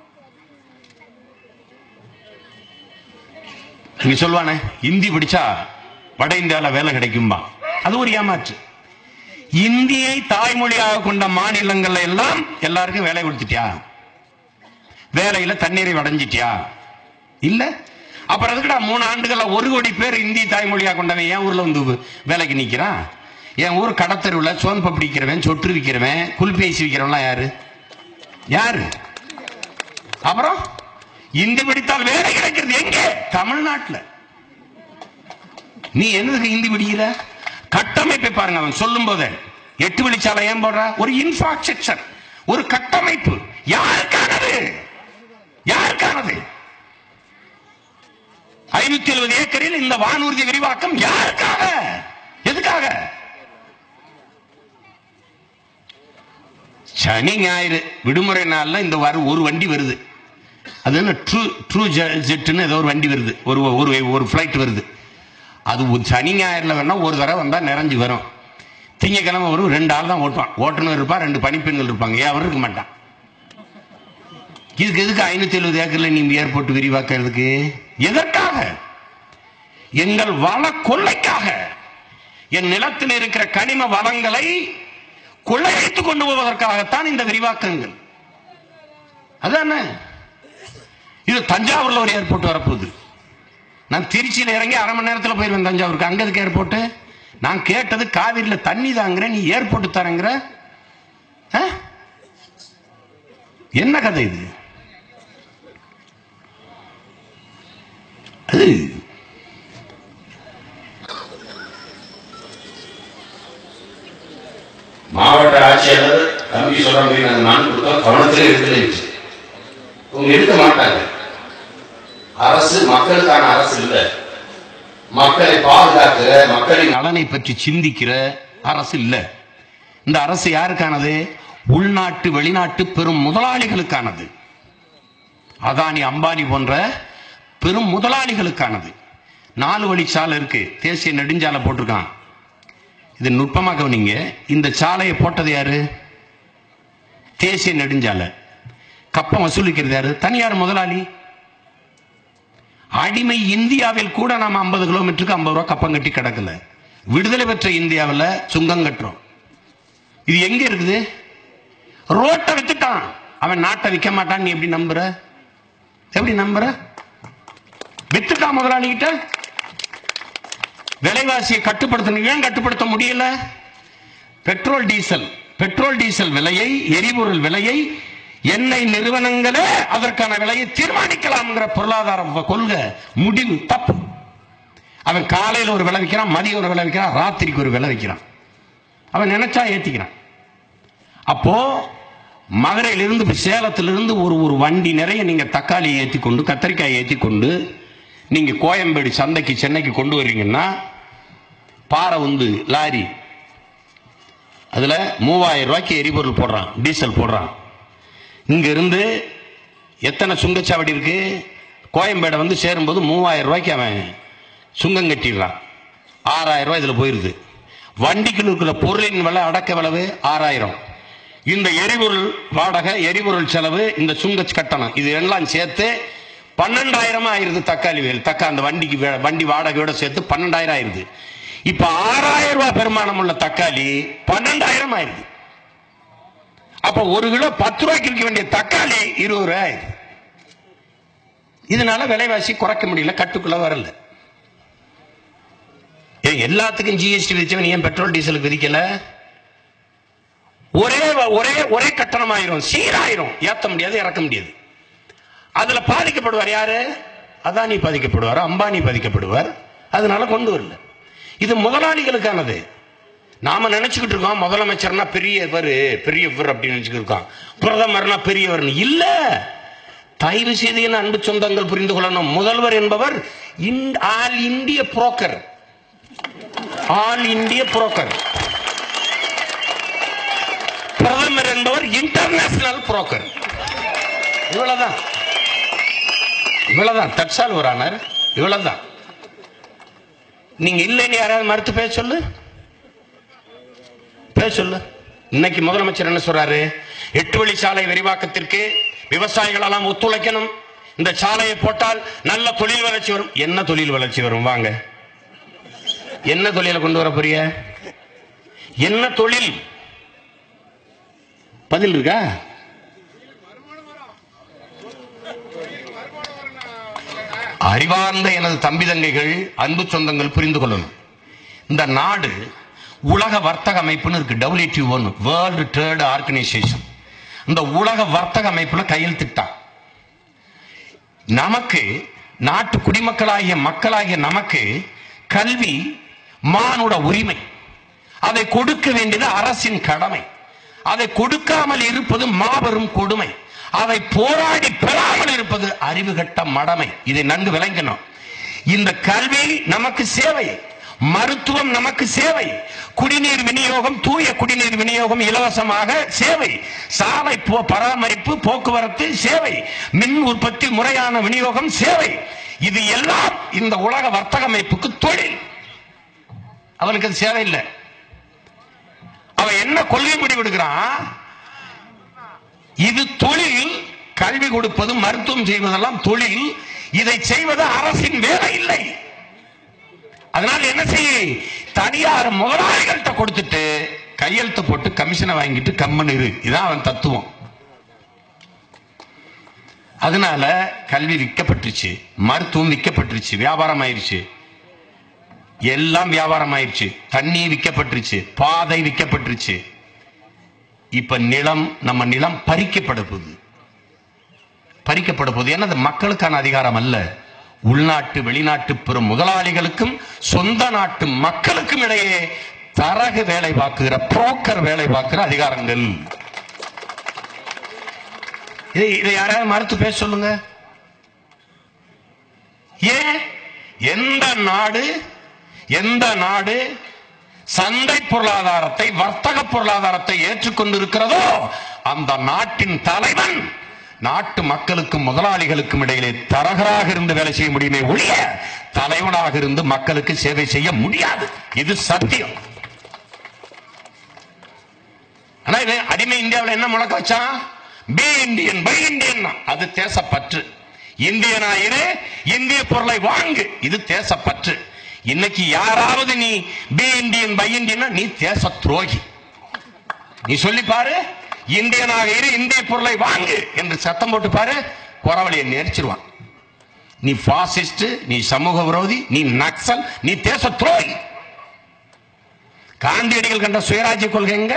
நீங்க சொல்வானே இந்தி படிச்சா வட இந்தியாவில் வேலை கிடைக்கும்பா அது ஒரு ஏமாற்று இந்தியை தாய்மொழியாக கொண்ட மாநிலங்கள்ல எல்லாம் எல்லாருக்கும் வேலை கொடுத்துட்டியா வேலையில தண்ணீரை வடைஞ்சிட்டியா இல்ல அப்புறம் எதுக்குடா மூணு ஆண்டுகள்ல ஒரு கோடி பேர் இந்தி தாய்மொழியா கொண்டவன் என் ஊர்ல வந்து வேலைக்கு நிக்கிறான் என் ஊர் கடத்தருவில் சோன் பப்படி விற்கிறவன் சொட்டு விற்கிறவன் குல்பேசி விற்கிறவன்லாம் யாரு யாரு அப்புறம் இந்தி படித்தால் வேலை கிடைக்கிறது எங்க தமிழ்நாட்டுல நீ என்னதுக்கு ஹிந்தி படிக்கிற கட்டமைப்பை பாருங்க அவன் சொல்லும் போதே எட்டு வழிச்சாலை ஏன் போடுற ஒரு இன்ஃப்ராஸ்ட்ரக்சர் ஒரு கட்டமைப்பு யாருக்கானது யாருக்கானது ஐநூத்தி எழுபது ஏக்கரில் இந்த வானூர்தி விரிவாக்கம் யாருக்காக எதுக்காக சனி ஞாயிறு விடுமுறை நாள்ல இந்த வாரம் ஒரு வண்டி வருது அது என்ன ட்ரூ ட்ரூ ஜெட்டுன்னு ஏதோ ஒரு வண்டி வருது ஒரு ஒரு ஒரு ஃப்ளைட் வருது அது ஒரு சனி ஞாயிறுல வேணா ஒரு தடவை வந்தா நிறைஞ்சு வரும் திங்கக்கிழமை வரும் ரெண்டு ஆள் தான் ஓட்டுவான் ஓட்டுநர் இருப்பான் ரெண்டு பணிப்பெண்கள் இருப்பாங்க ஏன் அவர் இருக்க மாட்டான் இதுக்கு எதுக்கு ஐநூத்தி எழுபது ஏக்கர்ல நீ ஏர்போர்ட் விரிவாக்கிறதுக்கு எதற்காக எங்கள் வள கொள்ளைக்காக என் நிலத்தில் இருக்கிற கனிம வளங்களை கொள்ளையடித்துக் கொண்டு போவதற்காகத்தான் இந்த விரிவாக்கங்கள் அதானே இது தஞ்சாவூர்ல ஒரு ஏர்போர்ட் வரப்போகுது நான் திருச்சியில இறங்கி அரை மணி நேரத்தில் போயிருவேன் தஞ்சாவூருக்கு அங்க இருக்கு ஏர்போர்ட் நான் கேட்டது காவிரியில தண்ணி தாங்கிற நீ ஏர்போர்ட் தரங்கிற ஆ? என்ன கதை இது அது மாவட்ட ஆட்சியாளர் தம்பி சொல்ற மாதிரி நாங்கள் நான் கொடுத்தோம் கவனத்திலே எடுக்கலைச்சு அவங்க எடுக்க மாட்டாங்க அரசு மக்களுக்கான அரசு இல்ல மக்களை பாதுகாக்கிற மக்களின் நலனை பற்றி சிந்திக்கிற அரசு இல்ல இந்த அரசு யாருக்கானது உள்நாட்டு வெளிநாட்டு பெரும் முதலாளிகளுக்கானது அதானி அம்பானி போன்ற பெரும் முதலாளிகளுக்கானது நாலு வழி சாலை இருக்கு தேசிய நெடுஞ்சாலை போட்டிருக்கான் இது நுட்பமாக கவனிங்க இந்த சாலையை போட்டது யாரு தேசிய நெடுஞ்சாலை கப்பம் வசூலிக்கிறது யாரு தனியார் முதலாளி அடிமை இந்தியாவில் கூட நாம ஐம்பது கிலோமீட்டருக்கு ஐம்பது ரூபா கப்பம் கட்டி கிடக்கல விடுதலை பெற்ற இந்தியாவில் சுங்கம் கட்டுறோம் இது எங்க இருக்குது ரோட்டை வித்துட்டான் அவன் நாட்டை விற்க மாட்டான் நீ எப்படி நம்புற எப்படி நம்புற வித்துட்டான் முதலாளி கிட்ட விலைவாசியை கட்டுப்படுத்தணும் ஏன் கட்டுப்படுத்த முடியல பெட்ரோல் டீசல் பெட்ரோல் டீசல் விலையை எரிபொருள் விலையை எண்ணெய் நிறுவனங்களே அதற்கான விலையை தீர்மானிக்கலாம்ங்கிற பொருளாதார கொள்கை முடிவு தப்பு அவன் காலையில் ஒரு விலை விற்கிறான் மதியம் ஒரு விலை விற்கிறான் ராத்திரிக்கு ஒரு விலை விற்கிறான் அவன் நினைச்சா ஏத்திக்கிறான் அப்போ மதுரையிலிருந்து இப்ப சேலத்திலிருந்து ஒரு ஒரு வண்டி நிறைய நீங்க தக்காளி ஏத்தி கொண்டு கத்திரிக்காய் ஏத்தி கொண்டு நீங்க கோயம்பேடு சந்தைக்கு சென்னைக்கு கொண்டு வர்றீங்கன்னா பாறை வந்து லாரி அதுல மூவாயிரம் ரூபாய்க்கு எரிபொருள் போடுறான் டீசல் போடுறான் இங்க இருந்து எத்தனை சுங்கச்சாவடி இருக்கு கோயம்பேடை வந்து சேரும்போது மூவாயிரம் ரூபாய்க்கு அவன் சுங்கம் கட்டிடுறான் ஆறாயிரம் ரூபாய் இதுல போயிருது வண்டிக்கு இருக்கிற பொருளின் விலை அடக்க விளைவு ஆறாயிரம் இந்த எரிபொருள் வாடகை எரிபொருள் செலவு இந்த சுங்க கட்டணம் இது எல்லாம் சேர்த்து பன்னெண்டாயிரமா ஆயிருது தக்காளி வேல் தக்கா அந்த வண்டிக்கு வே- வண்டி வாடகையோட சேர்த்து பன்னெண்டாயிரம் ஆயிருது இப்ப ஆறாயிரம் ரூபாய் பெருமானம் உள்ள தக்காளி பன்னெண்டாயிரம் ஆயிருது அப்ப ஒரு கிலோ பத்து ரூபாய்க்கு இருக்க வேண்டிய தக்காளி இருபது ரூபாய் ஆயிருது இதனால விலைவாசி குறைக்க முடியல கட்டுக்குள்ள வரல ஏன் எல்லாத்துக்கும் ஜிஎஸ்டி விதிச்சவன் ஏன் பெட்ரோல் டீசலுக்கு விதிக்கல ஒரே வ- ஒரே ஒரே கட்டணமாயிரும் சீராயிரும் ஏத்த முடியாது இறக்க முடியாது அதுல பாதிக்கப்படுவார் யாரு அதானி பாதிக்கப்படுவார் அம்பானி பாதிக்கப்படுவார் அதனால கொண்டு வரல இது முதலாளிகளுக்கானது நாம நினைச்சுக்கிட்டு இருக்கோம் முதலமைச்சர்னா பெரியவர் பெரியவர் அப்படின்னு நினைச்சுக்கிட்டு இருக்கோம் பிரதமர்னா பெரியவர் இல்ல தயவு செய்து என் அன்பு சொந்தங்கள் புரிந்து கொள்ளணும் முதல்வர் என்பவர் இன்- all India broker all India broker பிரதமர் என்பவர் இன்டர்நேஷனல் புரோக்கர் இவ்வளவுதான் இவ்வளவுதான் தட்சால் ஒரு ஆனர் இவ்வளவுதான் நீங்க இல்லைன்னு யாராவது மறுத்து பேச சொல்லு பேச சொல்லு இன்னைக்கு முதலமைச்சர் என்ன சொல்றாரு எட்டு வழி சாலை விரிவாக்கத்திற்கு விவசாயிகள் எல்லாம் ஒத்துழைக்கணும் இந்த சாலையை போட்டால் நல்ல தொழில் வளர்ச்சி வரும் என்ன தொழில் வளர்ச்சி வரும் வாங்க என்ன தொழிலை கொண்டு வர போறிய என்ன தொழில் பதில் இருக்கா அறிவார்ந்த எனது தம்பி தங்கைகள் அன்பு சொந்தங்கள் புரிந்து கொள்ளணும் இந்த நாடு உலக வர்த்தக அமைப்புன்னு இருக்கு டபிள்யூடிஓ வேர்ல்டு ட்ரேட் ஆர்கனைசேஷன் இந்த உலக வர்த்தக அமைப்புல கையெழுத்திட்டான் நமக்கு நாட்டு குடிமக்களாகிய மக்களாகிய நமக்கு கல்வி மானுட உரிமை அதை கொடுக்க வேண்டியது அரசின் கடமை அதை கொடுக்காமல் இருப்பது மாபெரும் கொடுமை அதை போராடி பெறாமல் இருப்பது அறிவுகட்ட மடமை இதை நன்கு விளங்கணும் இந்த கல்வி நமக்கு சேவை மருத்துவம் நமக்கு சேவை குடிநீர் விநியோகம் தூய குடிநீர் விநியோகம் இலவசமாக சேவை சாலை போ- பராமரிப்பு போக்குவரத்து சேவை மின் உற்பத்தி முறையான விநியோகம் சேவை இது எல்லாம் இந்த உலக வர்த்தக அமைப்புக்கு தொழில் அவனுக்கு அது சேவை இல்லை அவன் என்ன கொள்கை முடிவெடுக்கிறான் இது தொழில் கல்வி கொடுப்பது மருத்துவம் செய்வதெல்லாம் தொழில் இதை செய்வது அரசின் வேலை இல்லை அதனால என்ன செய்ய தனியார் முதலாளிகள்கிட்ட கொடுத்துட்டு கையெழுத்து போட்டு கமிஷனை வாங்கிட்டு கம்மன் இரு இதான் அவன் தத்துவம் அதனால கல்வி விற்கப்பட்டுருச்சு மருத்துவம் விற்கப்பட்டுருச்சு வியாபாரம் ஆயிருச்சு எல்லாம் வியாபாரம் ஆயிருச்சு தண்ணி விற்கப்பட்டுருச்சு பாதை விற்கப்பட்டுருச்சு இப்ப நிலம் நம்ம நிலம் பறிக்கப்பட போகுது பறிக்கப்பட போகுது ஏன்னா அது மக்களுக்கான அதிகாரம் அல்ல உள்நாட்டு வெளிநாட்டு பெரும் முதலாளிகளுக்கும் சொந்த நாட்டு மக்களுக்கும் இடையே தரகு வேலை பார்க்குகிற புரோக்கர் வேலை பார்க்கிற அதிகாரங்கள் இதை இதை யாராவது மறுத்து பேச சொல்லுங்க ஏன் எந்த நாடு எந்த நாடு சந்தை பொருளாதாரத்தை வர்த்தக பொருளாதாரத்தை ஏற்றுக்கொண்டிருக்கிறதோ அந்த நாட்டின் தலைவன் நாட்டு மக்களுக்கும் முதலாளிகளுக்கும் இடையிலே தரகராக இருந்து வேலை செய்ய முடியுமே ஒழிய தலைவனாக இருந்து மக்களுக்கு சேவை செய்ய முடியாது இது சத்தியம் ஆனா இது அடிமை இந்தியாவில் என்ன முழக்க வச்சான் பி இந்தியன் பை இந்தியன் அது தேசப்பற்று இந்தியனாயிரு இந்திய பொருளை வாங்கு இது தேசப்பற்று இன்னைக்கு யாராவது நீ பி இந்தியன் பை இந்தியன் நீ தேச துரோகி நீ சொல்லி பாரு இந்தியனாக இரு இந்திய பொருளை வாங்கு என்று சத்தம் போட்டு பாரு குறவழியை நெரிச்சிருவான் நீ பாசிஸ்ட் நீ சமூக விரோதி நீ நக்சல் நீ தேச துரோகி காந்தியடிகள் கண்ட சுயராஜ்ய கொள்கை எங்க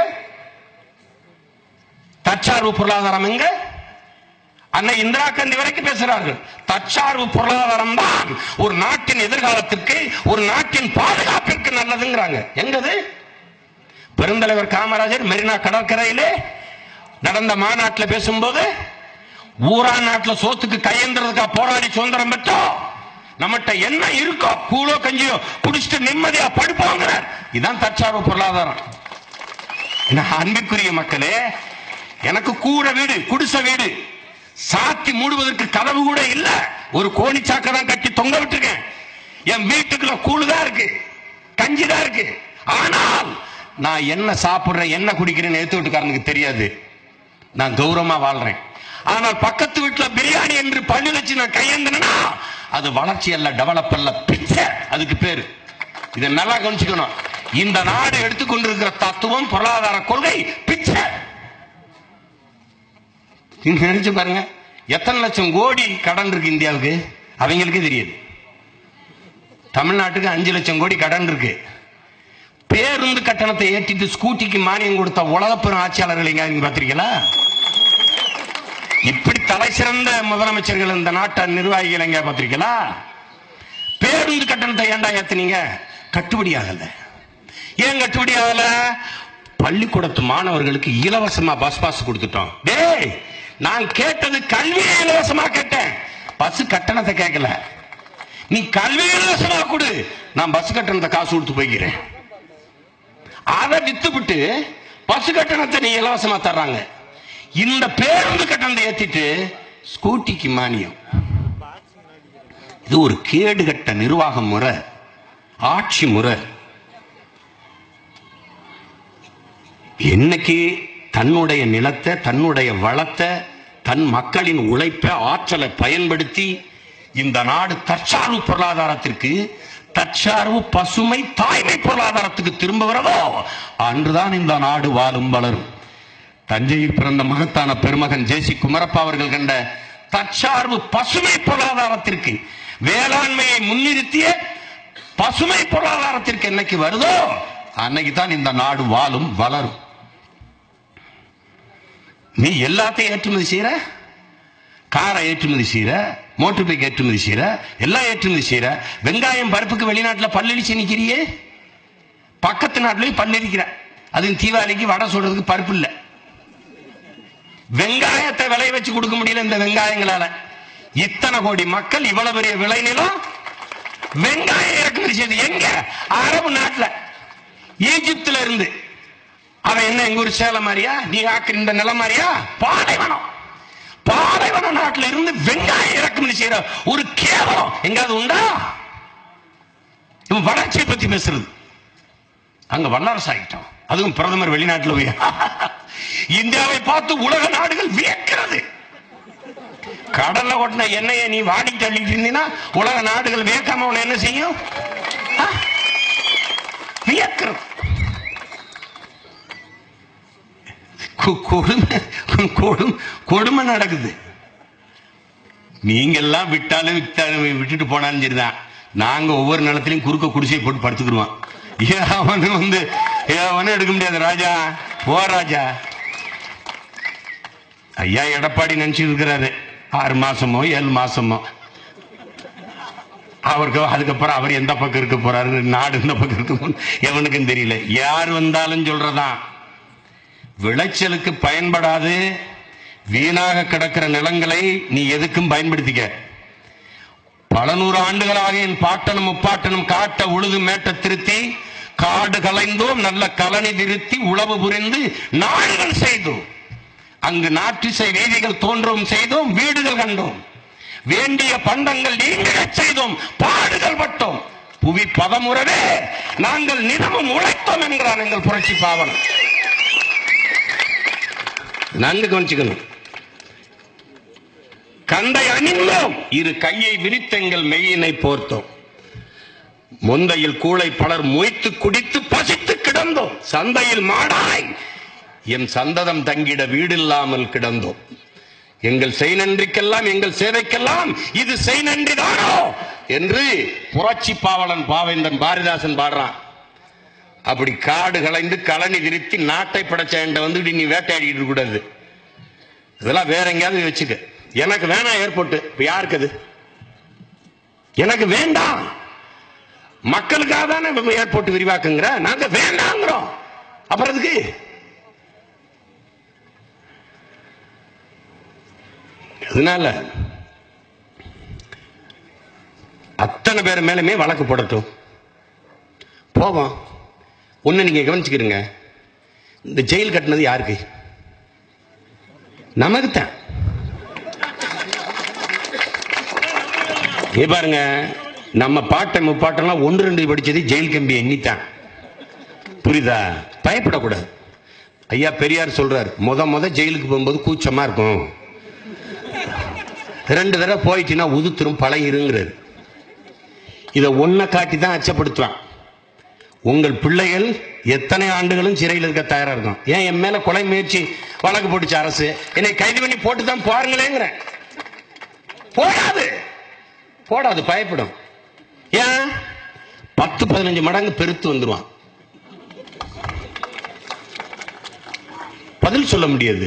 தற்சார்பு பொருளாதாரம் எங்க அன்னை இந்திரா காந்தி வரைக்கும் பேசுறார்கள் தற்சார்பு பொருளாதாரம் தான் ஒரு நாட்டின் எதிர்காலத்திற்கு ஒரு நாட்டின் பாதுகாப்பிற்கு நல்லதுங்கிறாங்க எங்கது பெருந்தலைவர் காமராஜர் மெரினா கடற்கரையிலே நடந்த மாநாட்டில் பேசும்போது ஊரா நாட்டில் சோத்துக்கு கையெழுந்துறதுக்கா போராடி சுதந்திரம் பெற்றோம் நம்மகிட்ட என்ன இருக்கோ கூழோ கஞ்சியோ குடிச்சிட்டு நிம்மதியா படுப்போங்கிறார் இதான் தற்சார்பு பொருளாதாரம் நான் அன்பிற்குரிய மக்களே எனக்கு கூரை வீடு குடிசை வீடு சாத்தி மூடுவதற்கு கதவு கூட இல்ல ஒரு கோணி சாக்கை தான் கட்டி தொங்க விட்டுருக்கேன் என் வீட்டுக்குள்ள கூழு தான் இருக்கு கஞ்சி தான் இருக்கு ஆனால் நான் என்ன சாப்பிடுறேன் என்ன குடிக்கிறேன்னு எடுத்து வீட்டுக்காரனுக்கு தெரியாது நான் கௌரவமா வாழ்றேன் ஆனால் பக்கத்து வீட்டுல பிரியாணி என்று பள்ளி வச்சு நான் கையேந்தினா அது வளர்ச்சி அல்ல டெவலப் அல்ல பிச்சை அதுக்கு பேரு இதை நல்லா கவனிச்சுக்கணும் இந்த நாடு எடுத்துக்கொண்டிருக்கிற தத்துவம் பொருளாதார கொள்கை பிச்சை நீங்க நினைச்சு பாருங்க எத்தனை லட்சம் கோடி கடன் இருக்கு இந்தியாவுக்கு அவங்களுக்கே தெரியாது தமிழ்நாட்டுக்கு அஞ்சு லட்சம் கோடி கடன் இருக்கு பேருந்து கட்டணத்தை ஏற்றிட்டு ஸ்கூட்டிக்கு மானியம் கொடுத்த உலகப்பெரும் ஆட்சியாளர்கள் எங்க நீங்க பாத்திருக்கீங்களா இப்படி தலை சிறந்த முதலமைச்சர்கள் இந்த நாட்டை நிர்வாகிகள் எங்க பாத்திருக்கீங்களா பேருந்து கட்டணத்தை ஏன்டா ஏத்துனீங்க கட்டுப்படி ஆகல ஏன் கட்டுப்படி ஆகல பள்ளிக்கூடத்து மாணவர்களுக்கு இலவசமா பஸ் பாஸ் கொடுத்துட்டோம் டேய் நான் கேட்டது கல்வியை இலவசமா கேட்டேன் பஸ் கட்டணத்தை கேட்கல நீ கல்வி இலவசமா கொடு நான் பஸ் கட்டணத்தை காசு கொடுத்து போய்க்கிறேன் அதை வித்துவிட்டு பஸ் கட்டணத்தை நீ இலவசமா தர்றாங்க இந்த பேருந்து கட்டணத்தை ஏத்திட்டு ஸ்கூட்டிக்கு மானியம் இது ஒரு கேடுகட்ட நிர்வாக முறை ஆட்சி முறை என்னைக்கு தன்னுடைய நிலத்தை தன்னுடைய வளத்தை தன் மக்களின் உழைப்பை ஆற்றலை பயன்படுத்தி இந்த நாடு தற்சார்பு பொருளாதாரத்திற்கு தற்சார்பு பசுமை தாய்மை பொருளாதாரத்துக்கு திரும்புகிறதோ அன்றுதான் இந்த நாடு வாழும் வளரும் தஞ்சையில் பிறந்த மகத்தான பெருமகன் ஜேசி குமரப்பா அவர்கள் கண்ட தற்சார்பு பசுமை பொருளாதாரத்திற்கு வேளாண்மையை முன்னிறுத்திய பசுமை பொருளாதாரத்திற்கு என்னைக்கு வருதோ அன்னைக்கு தான் இந்த நாடு வாழும் வளரும் நீ எல்லாத்தையும் ஏற்றுமதி செய்யற காரை ஏற்றுமதி செய்யற மோட்டர் பைக் ஏற்றுமதி செய்யற எல்லாம் ஏற்றுமதி செய்யற வெங்காயம் பருப்புக்கு வெளிநாட்டுல பல்லடிச்சு நிக்கிறியே பக்கத்து நாட்டிலையும் பல்லடிக்கிற அதுவும் தீபாவளிக்கு வடை சொல்றதுக்கு பருப்பு இல்ல வெங்காயத்தை விளைய வச்சு கொடுக்க முடியல இந்த வெங்காயங்களால இத்தனை கோடி மக்கள் இவ்வளவு பெரிய விளைநிலம் வெங்காயம் இறக்குமதி செய்து எங்க அரபு நாட்டுல ஈஜிப்துல இருந்து அவன் என்ன எங்க ஊர் சேலம் மாதிரியா நீ ஆக்குற இந்த நிலம் மாதிரியா பாலைவனம் பாலைவன நாட்டில இருந்து வெங்காயம் இறக்குமதி செய்யற ஒரு கேவலம் எங்காவது உண்டா இவன் வளர்ச்சியை பத்தி பேசுறது அங்க வல்லரசு ஆகிட்டோம் அதுவும் பிரதமர் வெளிநாட்டுல போய் இந்தியாவை பார்த்து உலக நாடுகள் வியக்கிறது கடல்ல ஓட்டின எண்ணெயை நீ வாடி தள்ளிட்டு இருந்தீங்கன்னா உலக நாடுகள் வியக்காம உன்னை என்ன செய்யும் ஆ? வியக்கிறது கொ- கொடுமை கொடும் கொடுமை நடக்குது நீங்க எல்லாம் விட்டாலும் விட்டாலும் விட்டுட்டு போனாலும் சரிதான் நாங்க ஒவ்வொரு நிலத்திலையும் குறுக்க குடிசை போட்டு படுத்துக்கிடுவோம் ஏன் அவனு வந்து அவனு எடுக்க முடியாது ராஜா போ ராஜா ஐயா எடப்பாடி நினைச்சிட்டு இருக்கிறாரு ஆறு மாசமோ ஏழு மாசமோ அவருக்கு அதுக்கப்புறம் அவர் எந்த பக்கம் இருக்க போறாரு நாடு எந்த பக்கம் இருக்கு எவனுக்கும் தெரியல யார் வந்தாலும் சொல்றதான் விளைச்சலுக்கு பயன்படாது வீணாக கிடக்கிற நிலங்களை நீ எதுக்கும் பயன்படுத்திக்க பல நூறு ஆண்டுகளாக என் பாட்டனும் முப்பாட்டனும் காட்ட உழுது மேட்ட திருத்தி காடு கலைந்தோம் நல்ல கலனி திருத்தி உழவு புரிந்து நாடுகள் செய்தோம் அங்கு நாட்டிசை வீதிகள் தோன்றவும் செய்தோம் வீடுகள் கண்டோம் வேண்டிய பண்டங்கள் நீங்கச் செய்தோம் பாடுகள் பட்டோம் புவி பதமுறவே நாங்கள் நிதமும் உழைத்தோம் என்கிறான் எங்கள் புரட்சி பாவன் நன்கு கவனிச்சுக்கணும் கண்டை அணிந்தோம் இரு கையை விரித்து எங்கள் மெய்யினை போர்த்தோம் முந்தையில் கூளை பலர் மொய்த்து குடித்து பசித்து கிடந்தோம் சந்தையில் மாடாய் என் சந்ததம் தங்கிட வீடில்லாமல் கிடந்தோம் எங்கள் செய் நன்றிக்கெல்லாம் எங்கள் சேவைக்கெல்லாம் இது செய் நன்றிதானோ என்று புரட்சி பாவலன் பாவேந்தன் பாரதிதாசன் பாடுறான் அப்படி காடு கலைந்து களனி விரித்து நாட்டை படைச்ச என்கிட்ட வந்துட்டு நீ வேட்டையாடிட்டு இருக்க கூடாது இதெல்லாம் வேற எங்கேயாவது வச்சுக்க எனக்கு வேணாம் ஏர்போர்ட் இப்ப யாருக்கு அது எனக்கு வேண்டாம் மக்களுக்காக தானே ஏர்போர்ட் விரிவாக்குங்கிற நாங்க வேண்டாங்கிறோம் அப்புறம் அதுக்கு அதனால அத்தனை பேர் மேலுமே வழக்கு போடட்டும் போவோம் ஒண்ணு நீங்க கவனிச்சுக்கிறீங்க இந்த ஜெயில் கட்டினது யாருக்கு நமக்கு தான் ஏ பாருங்க நம்ம பாட்டை முப்பாட்டெல்லாம் ஒன்று ரெண்டு படிச்சது ஜெயில் கம்பி எண்ணித்தான் புரியுதா பயப்படக்கூடாது ஐயா பெரியார் சொல்றார் முத முத ஜெயிலுக்கு போகும்போது கூச்சமா இருக்கும் ரெண்டு தடவை போயிடுச்சுன்னா உதுத்துரும் பழகிருங்கிறார் இதை ஒன்ன காட்டி தான் அச்சப்படுத்துவான் உங்கள் பிள்ளைகள் எத்தனை ஆண்டுகளும் சிறையில் இருக்க தயாரா இருக்கும் ஏன் என் மேல கொலை முயற்சி வழக்கு போட்டுச்சு அரசு என்னை கைது பண்ணி போட்டு தான் பாருங்களேங்கிறேன் போடாது போடாது பயப்படும் ஏன் பத்து பதினஞ்சு மடங்கு பெருத்து வந்துருவான் பதில் சொல்ல முடியாது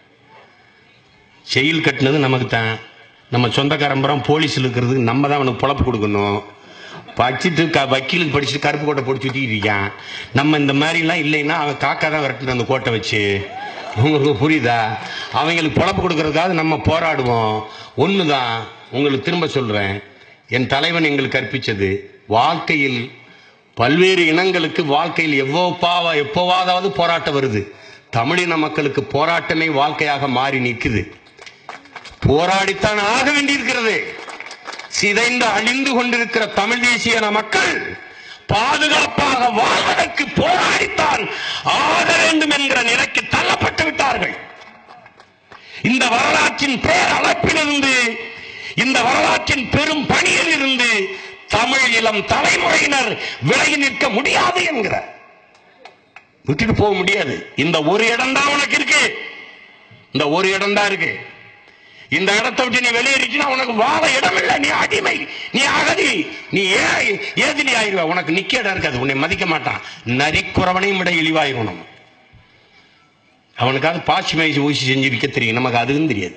செயல் கட்டினது நமக்கு தான் நம்ம சொந்தக்காரம்பரம் போலீஸில் இருக்கிறது நம்ம தான் அவனுக்கு பொழப்பு கொடுக்கணும் படிச்சுட்டு க வக்கீலுக்கு படிச்சுட்டு கருப்பு கோட்டை போட்டு சுற்றிட்டு இருக்கான் நம்ம இந்த மாதிரிலாம் இல்லைன்னா அவன் காக்கா தான் விரட்டுன அந்த கோட்டை வச்சு உங்களுக்கு புரியுதா அவங்களுக்கு பொழப்பு கொடுக்கறதுக்காக நம்ம போராடுவோம் ஒன்று தான் உங்களுக்கு திரும்ப சொல்கிறேன் என் தலைவன் எங்களுக்கு கற்பித்தது வாழ்க்கையில் பல்வேறு இனங்களுக்கு வாழ்க்கையில் எவ்வளோப்பாவா எப்போவாதாவது போராட்டம் வருது தமிழின மக்களுக்கு போராட்டமே வாழ்க்கையாக மாறி நிற்குது போராடித்தான் ஆக வேண்டியிருக்கிறது சிதைந்து அழிந்து கொண்டிருக்கிற தமிழ் தேசிய மக்கள் பாதுகாப்பாக வாழ்வதற்கு போராடித்தான் ஆக வேண்டும் என்கிற நிலைக்கு தள்ளப்பட்டு விட்டார்கள் இந்த வரலாற்றின் பேரளப்பிலிருந்து இந்த வரலாற்றின் பெரும் பணியில் இருந்து தமிழ் இளம் தலைமுறையினர் விலகி நிற்க முடியாது என்கிற விட்டுட்டு போக முடியாது இந்த ஒரு இடம் தான் உனக்கு இருக்கு இந்த ஒரு இடம் தான் இருக்கு இந்த இடத்தை விட்டு நீ வெளியேறிச்சுன்னா உனக்கு வாழ இடம் இல்லை நீ அடிமை நீ அகதி நீ ஏ ஏதிலி ஆயிருவ உனக்கு நிக்க இடம் இருக்காது உன்னை மதிக்க மாட்டான் நரிக்குறவனையும் விட இழிவாயிருக்கணும் அவனுக்காவது பாசி மேய்ச்சி ஊசி செஞ்சு விற்க தெரியும் நமக்கு அதுவும் தெரியாது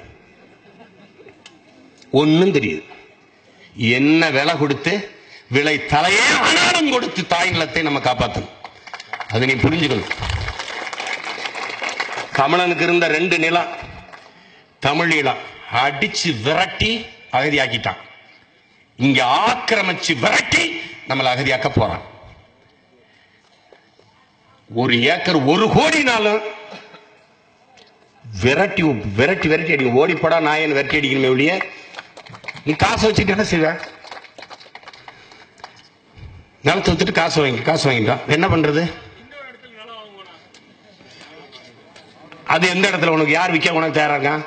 ஒன்னும் தெரியாது என்ன விலை கொடுத்து விலை தலையே ஆனாலும் கொடுத்து தாய் நிலத்தை நம்ம காப்பாற்றணும் அதை நீ புரிஞ்சுக்கணும் கமலனுக்கு இருந்த ரெண்டு நிலம் தமிழ் நிலம் அடிச்சு விரட்டி அகதியாக்கிட்டான் இங்க ஆக்கிரமிச்சு விரட்டி நம்மளை அகதியாக்க போறான் ஒரு ஏக்கர் ஒரு கோடினாலும் விரட்டி விரட்டி விரட்டி அடிக்கும் ஓடிப்படா நாயன் விரட்டி அடிக்கணுமே ஒழிய நீ காசு வச்சுட்டு என்ன செய்வ நிலத்தை வித்துட்டு காசு வாங்கி காசு வாங்கிட்டான் என்ன பண்றது அது எந்த இடத்துல உனக்கு யார் விற்க உனக்கு தயாரா இருக்கான்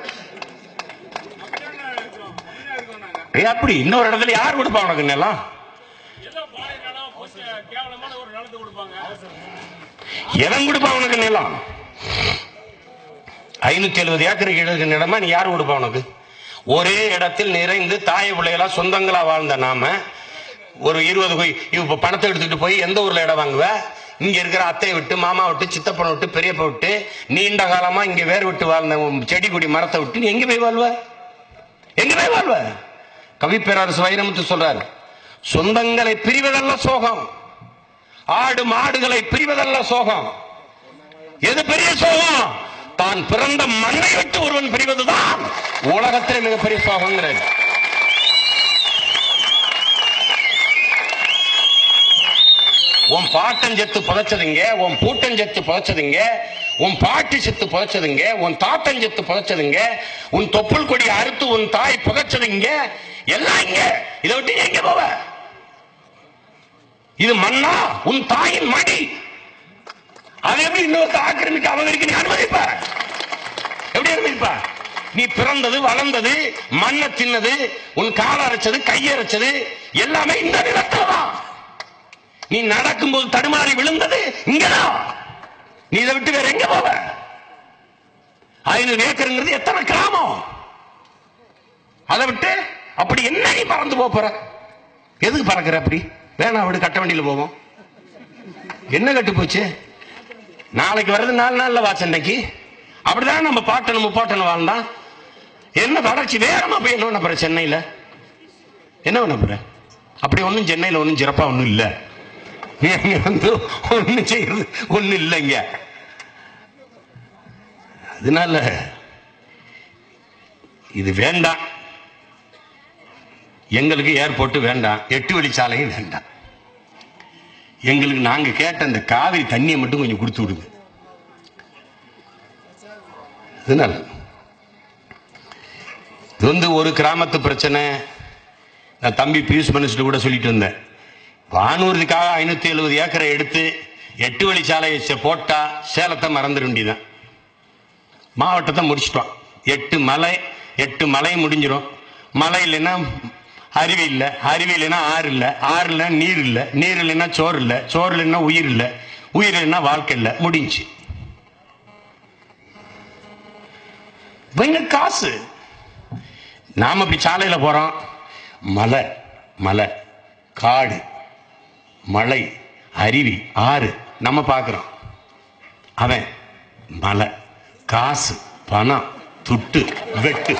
ஏய், அப்படி இன்னொரு இடத்துல யார் கொடுப்பா உனக்கு நிலம் ஏதோ பாலை நிலம் போட்டு கேவலமான ஒரு நிலத்தை கொடுப்பாங்க எவன் கொடுப்பா உனக்கு நிலம் ஐநூத்தி எழுபது ஏக்கர் இருக்கிற இடமா நீ யார் கொடுப்பா உனக்கு ஒரே இடத்தில் நிறைந்து தாய பிள்ளைகளா சொந்தங்களா வாழ்ந்த நாம ஒரு இருபது கோய் இப்ப பணத்தை எடுத்துட்டு போய் எந்த ஊர்ல இடம் வாங்குவ இங்க இருக்கிற அத்தையை விட்டு மாமா விட்டு சித்தப்பனை விட்டு பெரியப்ப விட்டு நீண்ட காலமா இங்க வேர் விட்டு வாழ்ந்த உன் செடி கொடி மரத்தை விட்டு நீ எங்க போய் வாழ்வ எங்க போய் வாழ்வ கவி பேரரசு வைரமுத்து சொல்றாரு சொந்தங்களை பிரிவதல்ல சோகம் ஆடு மாடுகளை பிரிவதல்ல சோகம் எது பெரிய சோகம் தான் பிறந்த மண்ணை விட்டு ஒருவன் பிரிவதுதான் உலகத்திலே மிகப்பெரிய சோகங்கிறது உன் பாட்டன் செத்து புதைச்சதுங்க உன் பூட்டன் செத்து புதைச்சதுங்க உன் பாட்டி செத்து புதைச்சதுங்க உன் தாத்தன் செத்து புதைச்சதுங்க உன் தொப்புள் கொடி அறுத்து உன் தாய் புதைச்சதுங்க எல்லாம் இங்க இதை விட்டு நீ எங்க போவ இது மண்ணா உன் தாயின் மடி அதை எப்படி இன்னொருத்த ஆக்கிரமிக்க அவங்களுக்கு நீ அனுமதிப்ப எப்படி அனுமதிப்ப நீ பிறந்தது வளர்ந்தது மண்ணை தின்னது உன் கால அரைச்சது கையரைச்சது எல்லாமே இந்த நிலத்துல தான் நீ நடக்கும்போது தடுமாறி விழுந்தது இங்கதான் நீ இதை விட்டு வேற எங்க போவ ஐநூறு ஏக்கருங்கிறது எத்தனை கிராமம் அதை விட்டு அப்படி என்ன நீ பறந்து போப் போற எதுக்கு பறக்குற அப்படி வேணாம் அப்படி கட்ட வண்டியில போவோம் என்ன கட்டு போச்சு நாளைக்கு வர்றது நாலு நாள்ல வா சென்னைக்கு அப்படிதான் நம்ம பாட்டணும் முப்பாட்டணும் வாழ்ந்தான் என்ன வளர்ச்சி வேகமா போய் என்ன பண்ண போற சென்னையில என்ன பண்ண போற அப்படி ஒண்ணும் சென்னையில ஒண்ணும் சிறப்பா ஒண்ணும் இல்ல நீ அங்க வந்து ஒண்ணும் செய்யறது ஒண்ணும் இல்லைங்க அதனால இது வேண்டாம் எங்களுக்கு ஏர்போர்ட் வேண்டாம் எட்டு வழிச்சாலையும் வேண்டாம் எங்களுக்கு நாங்க கேட்ட அந்த காவிரி தண்ணியை மட்டும் கொஞ்சம் கொடுத்து விடுங்க அதனால இது வந்து ஒரு கிராமத்து பிரச்சனை நான் தம்பி பியூஷ் மினிஸ்டர் கூட சொல்லிட்டு இருந்தேன் வானூர்திக்காக ஐநூத்தி எழுபது ஏக்கரை எடுத்து எட்டு வழிச்சாலை வச்ச போட்டா சேலத்தை மறந்துட வேண்டியதான் மாவட்டத்தை முடிச்சிட்டோம் எட்டு மலை எட்டு மலை முடிஞ்சிடும் மலை இல்லைன்னா அருவி இல்லை அருவி இல்லைன்னா ஆறு இல்லை ஆறு இல்லைன்னா நீர் இல்லை நீர் இல்லைன்னா சோறு இல்லை சோறு இல்லைன்னா உயிர் இல்லை உயிர் இல்லைன்னா வாழ்க்கை இல்லை முடிஞ்சு வைங்க காசு நாம இப்படி சாலையில போறோம் மலை மலை காடு மலை அருவி ஆறு நம்ம பார்க்கிறோம் அவன் மலை காசு பணம் துட்டு வெட்டு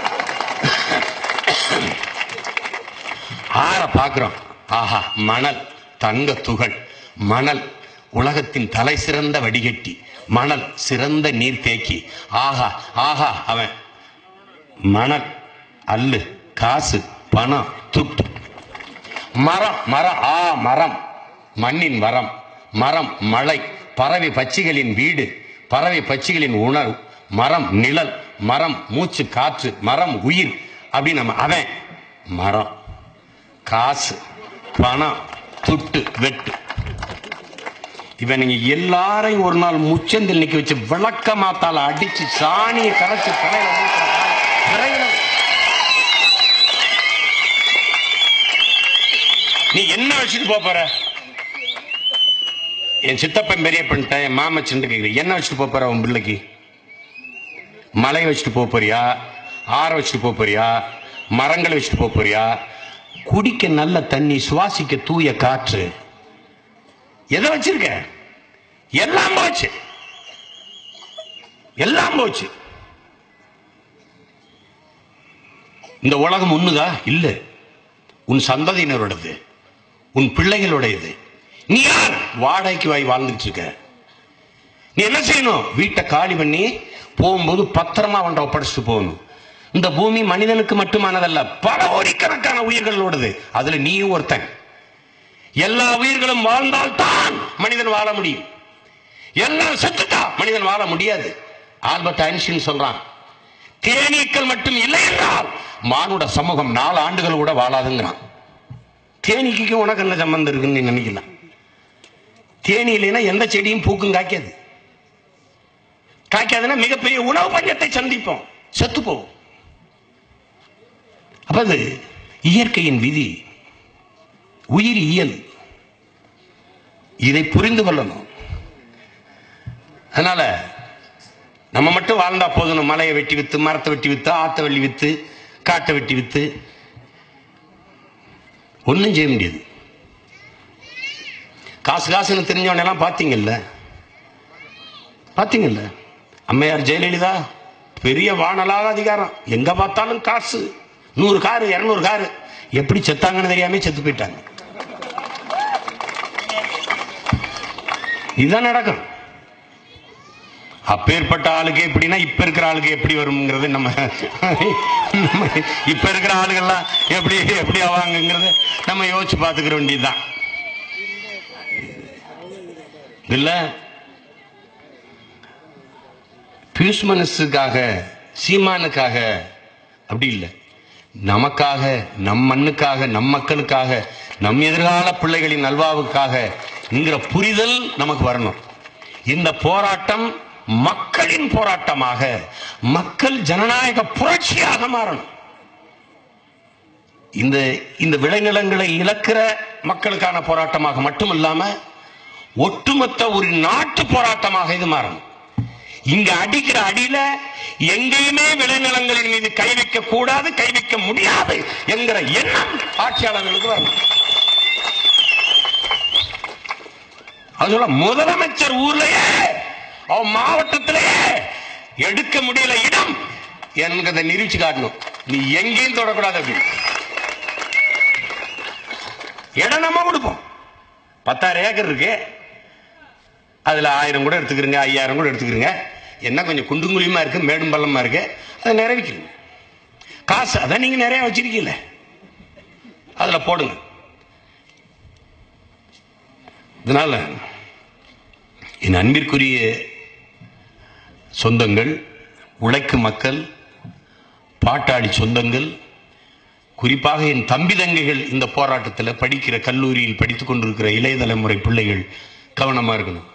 ஆற பார்க்கிறோம் ஆஹா மணல் தங்க துகள் மணல் உலகத்தின் தலை சிறந்த வடிகட்டி மணல் சிறந்த நீர் தேக்கி ஆஹா ஆஹா அவன் மணல் அல்லு காசு பணம் துட்டு மரம் மரம் ஆ மரம் மண்ணின் வரம் மரம் மலை பறவை பட்சிகளின் வீடு பறவை பட்சிகளின் உணர்வு மரம் நிழல் மரம் மூச்சு காற்று மரம் உயிர் அப்படி நம்ம அவன் மரம் காசு பணம் துட்டு வெட்டு இவன் நீங்க எல்லாரையும் ஒரு நாள் முச்சந்தில் நிக்க வச்சு விளக்க மாத்தால அடிச்சு சாணியை கரைச்சு தலையில ஊத்துற நாள் விரைவில் நீ என்ன வச்சுட்டு போப் போற என் சித்தப்பன் பெரிய பண்ணிட்டேன் என் மாமா சின்ன கேக்குறேன் என்ன வச்சுட்டு போப் போற உன் பிள்ளைக்கு மலை வச்சுட்டு போப் போறியா ஆற வச்சுட்டு போப் போறியா மரங்களை வச்சுட்டு போப் போறியா குடிக்க நல்ல தண்ணி சுவாசிக்க தூய காற்று எதை வச்சிருக்க எல்லாம் போச்சு எல்லாம் போச்சு இந்த உலகம் ஒண்ணுதா இல்ல உன் சந்ததியினரோடது உன் பிள்ளைகளுடையது நீ யார் வாடகைக்கு வாய் வாழ்ந்துட்டு இருக்க நீ என்ன செய்யணும் வீட்டை காலி பண்ணி போகும்போது பத்திரமா அவன்கிட்ட ஒப்படைச்சிட்டு போகணும் இந்த பூமி மனிதனுக்கு மட்டுமானதல்ல பல கோடிக்கணக்கான உயிர்களோடது அதுல நீயும் ஒருத்தன் எல்லா உயிர்களும் வாழ்ந்தால்தான் மனிதன் வாழ முடியும் எல்லாம் செத்துட்டா மனிதன் வாழ முடியாது ஆல்பர்ட் ஐன்ஸ்டீன் சொல்றான் தேனீக்கள் மட்டும் இல்லை என்றால் மானுட சமூகம் நாலு ஆண்டுகள் கூட வாழாதுங்கிறான் தேனீக்கு உனக்கு என்ன சம்பந்தம் இருக்குன்னு நீ நினைக்கலாம் தேனி இல்லைன்னா எந்த செடியும் பூக்கும் காய்க்காது காய்க்காதுன்னா மிகப்பெரிய உணவு பஞ்சத்தை சந்திப்போம் செத்து போவோம் அப்ப அது இயற்கையின் விதி உயிர் இயல் இதை புரிந்து கொள்ளணும் அதனால நம்ம மட்டும் வாழ்ந்தா போதும் மலையை வெட்டி வித்து மரத்தை வெட்டி வித்து ஆத்த வெள்ளி வித்து காட்டை வெட்டி வித்து ஒன்றும் செய்ய முடியாது காசு காசுன்னு தெரிஞ்சவன எல்லாம் பார்த்தீங்கல்ல பார்த்தீங்கல்ல அம்மையார் ஜெயலலிதா பெரிய வானலாக அதிகாரம் எங்க பார்த்தாலும் காசு நூறு காரு இருநூறு காரு எப்படி செத்தாங்கன்னு தெரியாம செத்து போயிட்டாங்க இதுதான் நடக்கும் அப்பேற்பட்ட ஆளுக்கு எப்படின்னா இப்ப இருக்கிற ஆளுக்கு எப்படி வரும்ங்கிறது நம்ம நம்ம இப்ப இருக்கிற ஆளுகள்லாம் எப்படி எப்படி ஆவாங்கங்கிறத நம்ம யோசிச்சு பார்த்துக்கிற வேண்டியதுதான் இல்ல பியூஸ்மனஸுக்காக சீமானுக்காக அப்படி இல்லை நமக்காக நம் மண்ணுக்காக நம் மக்களுக்காக நம் எதிர்கால பிள்ளைகளின் நல்வாவுக்காகங்கிற புரிதல் நமக்கு வரணும் இந்த போராட்டம் மக்களின் போராட்டமாக மக்கள் ஜனநாயக புரட்சியாக மாறணும் இந்த இந்த விளைநிலங்களை இழக்கிற மக்களுக்கான போராட்டமாக மட்டுமல்லாம ஒட்டுமொத்த ஒரு நாட்டு போராட்டமாக இது மாறணும் இங்க அடிக்கிற அடியில எங்கேயுமே விளைநிலங்களின் மீது கை வைக்க கூடாது கை வைக்க முடியாது என்கிற எண்ணம் ஆட்சியாளர்களுக்கு வரணும் அது சொல்ல முதலமைச்சர் ஊர்லயே அவன் மாவட்டத்திலேயே எடுக்க முடியல இடம் என்கிறத நிரூபிச்சு காட்டணும் நீ எங்கேயும் தொடக்கூடாது அப்படின்னு இடம் நம்ம கொடுப்போம் பத்தாயிரம் ஏக்கர் இருக்கு அதுல ஆயிரம் கூட எடுத்துக்கிறீங்க ஐயாயிரம் கூட எடுத்துக்கிறீங்க என்ன கொஞ்சம் குண்டும் குழியுமா இருக்கு மேடும் பள்ளமா இருக்கு அதை நிறைவிக்கிறீங்க காசு அதான் நீங்க நிறைய வச்சிருக்கீங்க அதுல போடுங்க இதனால என் அன்பிற்குரிய சொந்தங்கள் உழைக்கும் மக்கள் பாட்டாளி சொந்தங்கள் குறிப்பாக என் தம்பி தங்கைகள் இந்த போராட்டத்தில் படிக்கிற கல்லூரியில் படித்துக் கொண்டிருக்கிற இளைய தலைமுறை பிள்ளைகள் கவனமா இருக்கணும்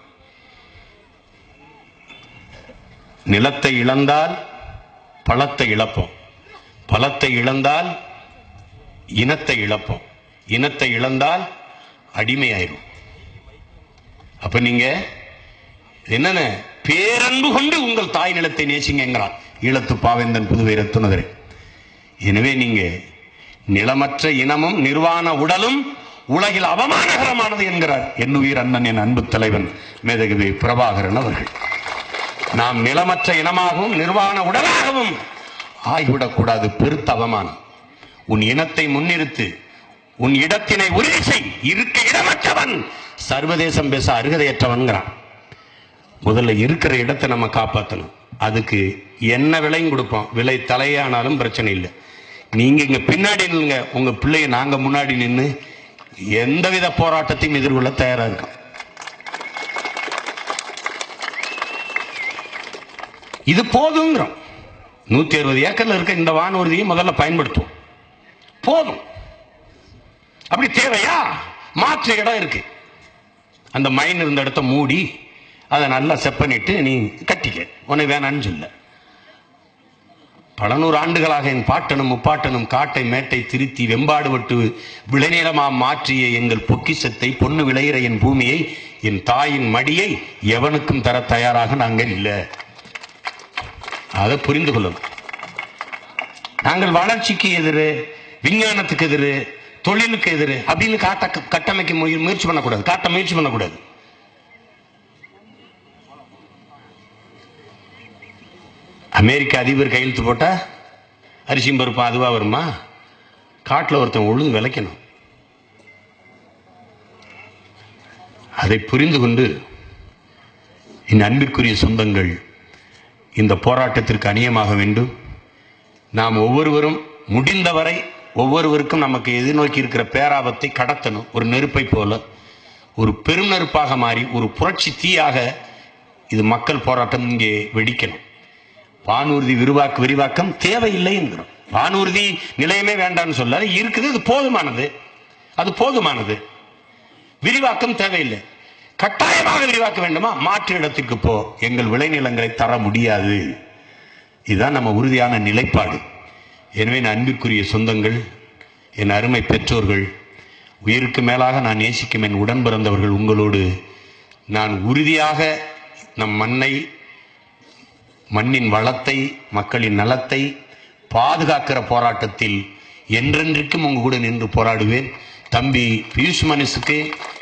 நிலத்தை இழந்தால் பழத்தை இழப்போம் பழத்தை இழந்தால் இனத்தை இழப்போம் இனத்தை இழந்தால் அடிமையாயிரும் அப்ப நீங்க என்னென்ன பேரன்பு கொண்டு உங்கள் தாய் நிலத்தை நேசிங்கிறார் ஈழத்து பாவேந்தன் புதுவை ரத்துனதரே எனவே நீங்க நிலமற்ற இனமும் நிர்வாண உடலும் உலகில் அவமானகரமானது என்கிறார் என்னுயிர் அண்ணன் என் அன்பு தலைவன் மேதகவி பிரபாகரன் அவர்கள் நாம் நிலமற்ற இனமாகவும் நிர்வாண உடலாகவும் ஆகிவிடக்கூடாது பெருத்த அவமானம் உன் இனத்தை முன்னிறுத்து உன் இடத்தினை உறுதி செய் இருக்க இடமற்றவன் சர்வதேசம் பேச அருகதையற்றவன்கிறான் முதல்ல இருக்கிற இடத்தை நம்ம காப்பாற்றணும் அதுக்கு என்ன விலையும் கொடுப்போம் விலை தலையானாலும் பிரச்சனை இல்லை நீங்க இங்க பின்னாடி நில்லுங்க உங்க பிள்ளைய நாங்க முன்னாடி நின்று எந்தவித போராட்டத்தையும் எதிர்கொள்ள தயாரா இருக்கோம் இது போதுங்கிறோம் நூத்தி அறுபது ஏக்கர்ல இருக்க இந்த வானூர்தியை முதல்ல பயன்படுத்துவோம் போதும் அப்படி தேவையா மாற்று இடம் இருக்கு அந்த மைன் இருந்த இடத்த மூடி அதை நல்லா செப்பனிட்டு நீ கட்டிக்க உனக்கு வேணான்னு சொல்ல பல நூறு ஆண்டுகளாக என் பாட்டனும் முப்பாட்டனும் காட்டை மேட்டை திருத்தி வெம்பாடுபட்டு விளைநிலமாம் மாற்றிய எங்கள் பொக்கிஷத்தை பொண்ணு விளையிற என் பூமியை என் தாயின் மடியை எவனுக்கும் தர தயாராக நாங்கள் இல்லை அதை புரிந்து கொள்ளணும் நாங்கள் வளர்ச்சிக்கு எதிரு விஞ்ஞானத்துக்கு எதிரு தொழிலுக்கு எதிரு அப்படின்னு காட்ட கட்டமைக்க முய- முயற்சி பண்ணக்கூடாது காட்ட முயற்சி பண்ணக்கூடாது அமெரிக்க அதிபர் கையெழுத்து போட்டா அரிசியும் பருப்பும் அதுவா வருமா காட்டில் ஒருத்தன் ஒழுங்கு விளைக்கணும் அதை புரிந்து கொண்டு என் அன்பிற்குரிய சொந்தங்கள் இந்த போராட்டத்திற்கு அநியமாக வேண்டும் நாம் ஒவ்வொருவரும் முடிந்தவரை ஒவ்வொருவருக்கும் நமக்கு எதிர்நோக்கி இருக்கிற பேராபத்தை கடத்தணும் ஒரு நெருப்பை போல ஒரு பெரும் நெருப்பாக மாறி ஒரு புரட்சி தீயாக இது மக்கள் போராட்டம் இங்கே வெடிக்கணும் வானூர்தி விரிவாக்க விரிவாக்கம் தேவையில்லை என்கிறோம் வானூர்தி நிலையமே வேண்டாம்னு சொல்ல இருக்குது அது போதுமானது அது போதுமானது விரிவாக்கம் தேவையில்லை கட்டாயமாக விரிவாக்க வேண்டுமா மாற்று இடத்திற்கு போ எங்கள் விளைநிலங்களை தர முடியாது இதுதான் நம்ம உறுதியான நிலைப்பாடு எனவே என் அன்பிற்குரிய சொந்தங்கள் என் அருமை பெற்றோர்கள் உயிருக்கு மேலாக நான் நேசிக்கும் என் உடன் பிறந்தவர்கள் உங்களோடு நான் உறுதியாக நம் மண்ணை மண்ணின் வளத்தை மக்களின் நலத்தை பாதுகாக்கிற போராட்டத்தில் என்றென்றைக்கும் உங்க கூட நின்று போராடுவேன் தம்பி பியூஷ் மனுஷுக்கு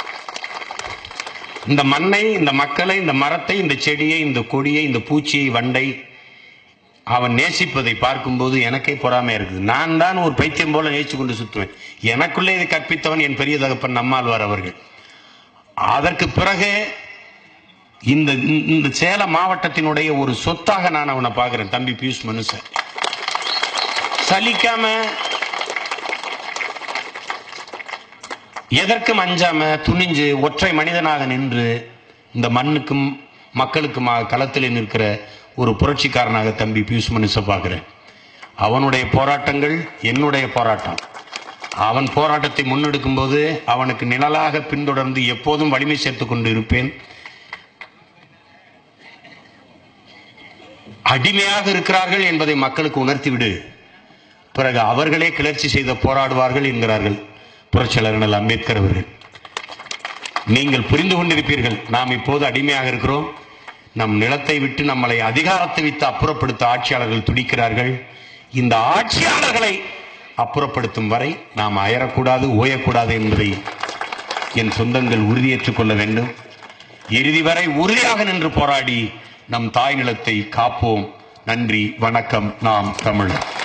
இந்த மண்ணை இந்த மக்களை இந்த மரத்தை இந்த செடியை இந்த கொடியை இந்த பூச்சியை வண்டை அவன் நேசிப்பதை பார்க்கும்போது எனக்கே பொறாமை இருக்குது நான் தான் ஒரு பைத்தியம் போல நேசிச்சு கொண்டு சுத்துவேன் எனக்குள்ளே இதை கற்பித்தவன் என் பெரிய தகப்பன் நம்மாழ்வார் அவர்கள் அதற்கு பிறகு இந்த இந்த சேலம் மாவட்டத்தினுடைய ஒரு சொத்தாக நான் அவனை பார்க்கிறேன் தம்பி பியூஷ் மனுஷன் சலிக்காம எதற்கும் அஞ்சாம துணிஞ்சு ஒற்றை மனிதனாக நின்று இந்த மண்ணுக்கும் மக்களுக்குமாக களத்தில் நிற்கிற ஒரு புரட்சிக்காரனாக தம்பி பியூஷ் மனுஷ பார்க்கிறேன் அவனுடைய போராட்டங்கள் என்னுடைய போராட்டம் அவன் போராட்டத்தை முன்னெடுக்கும் போது அவனுக்கு நிழலாக பின்தொடர்ந்து எப்போதும் வலிமை சேர்த்துக் கொண்டு இருப்பேன் அடிமையாக இருக்கிறார்கள் என்பதை மக்களுக்கு உணர்த்திவிடு பிறகு அவர்களே கிளர்ச்சி செய்த போராடுவார்கள் என்கிறார்கள் புரட்சியாளர் அண்ணல் அம்பேத்கர் அவர்கள் நீங்கள் புரிந்து கொண்டிருப்பீர்கள் நாம் இப்போது அடிமையாக இருக்கிறோம் நம் நிலத்தை விட்டு நம்மளை அதிகாரத்தை விட்டு அப்புறப்படுத்த ஆட்சியாளர்கள் துடிக்கிறார்கள் இந்த ஆட்சியாளர்களை அப்புறப்படுத்தும் வரை நாம் அயரக்கூடாது ஓயக்கூடாது என்பதை என் சொந்தங்கள் உறுதியேற்றுக் கொள்ள வேண்டும் இறுதி வரை உறுதியாக நின்று போராடி நம் தாய் நிலத்தை காப்போம் நன்றி வணக்கம் நாம் தமிழர்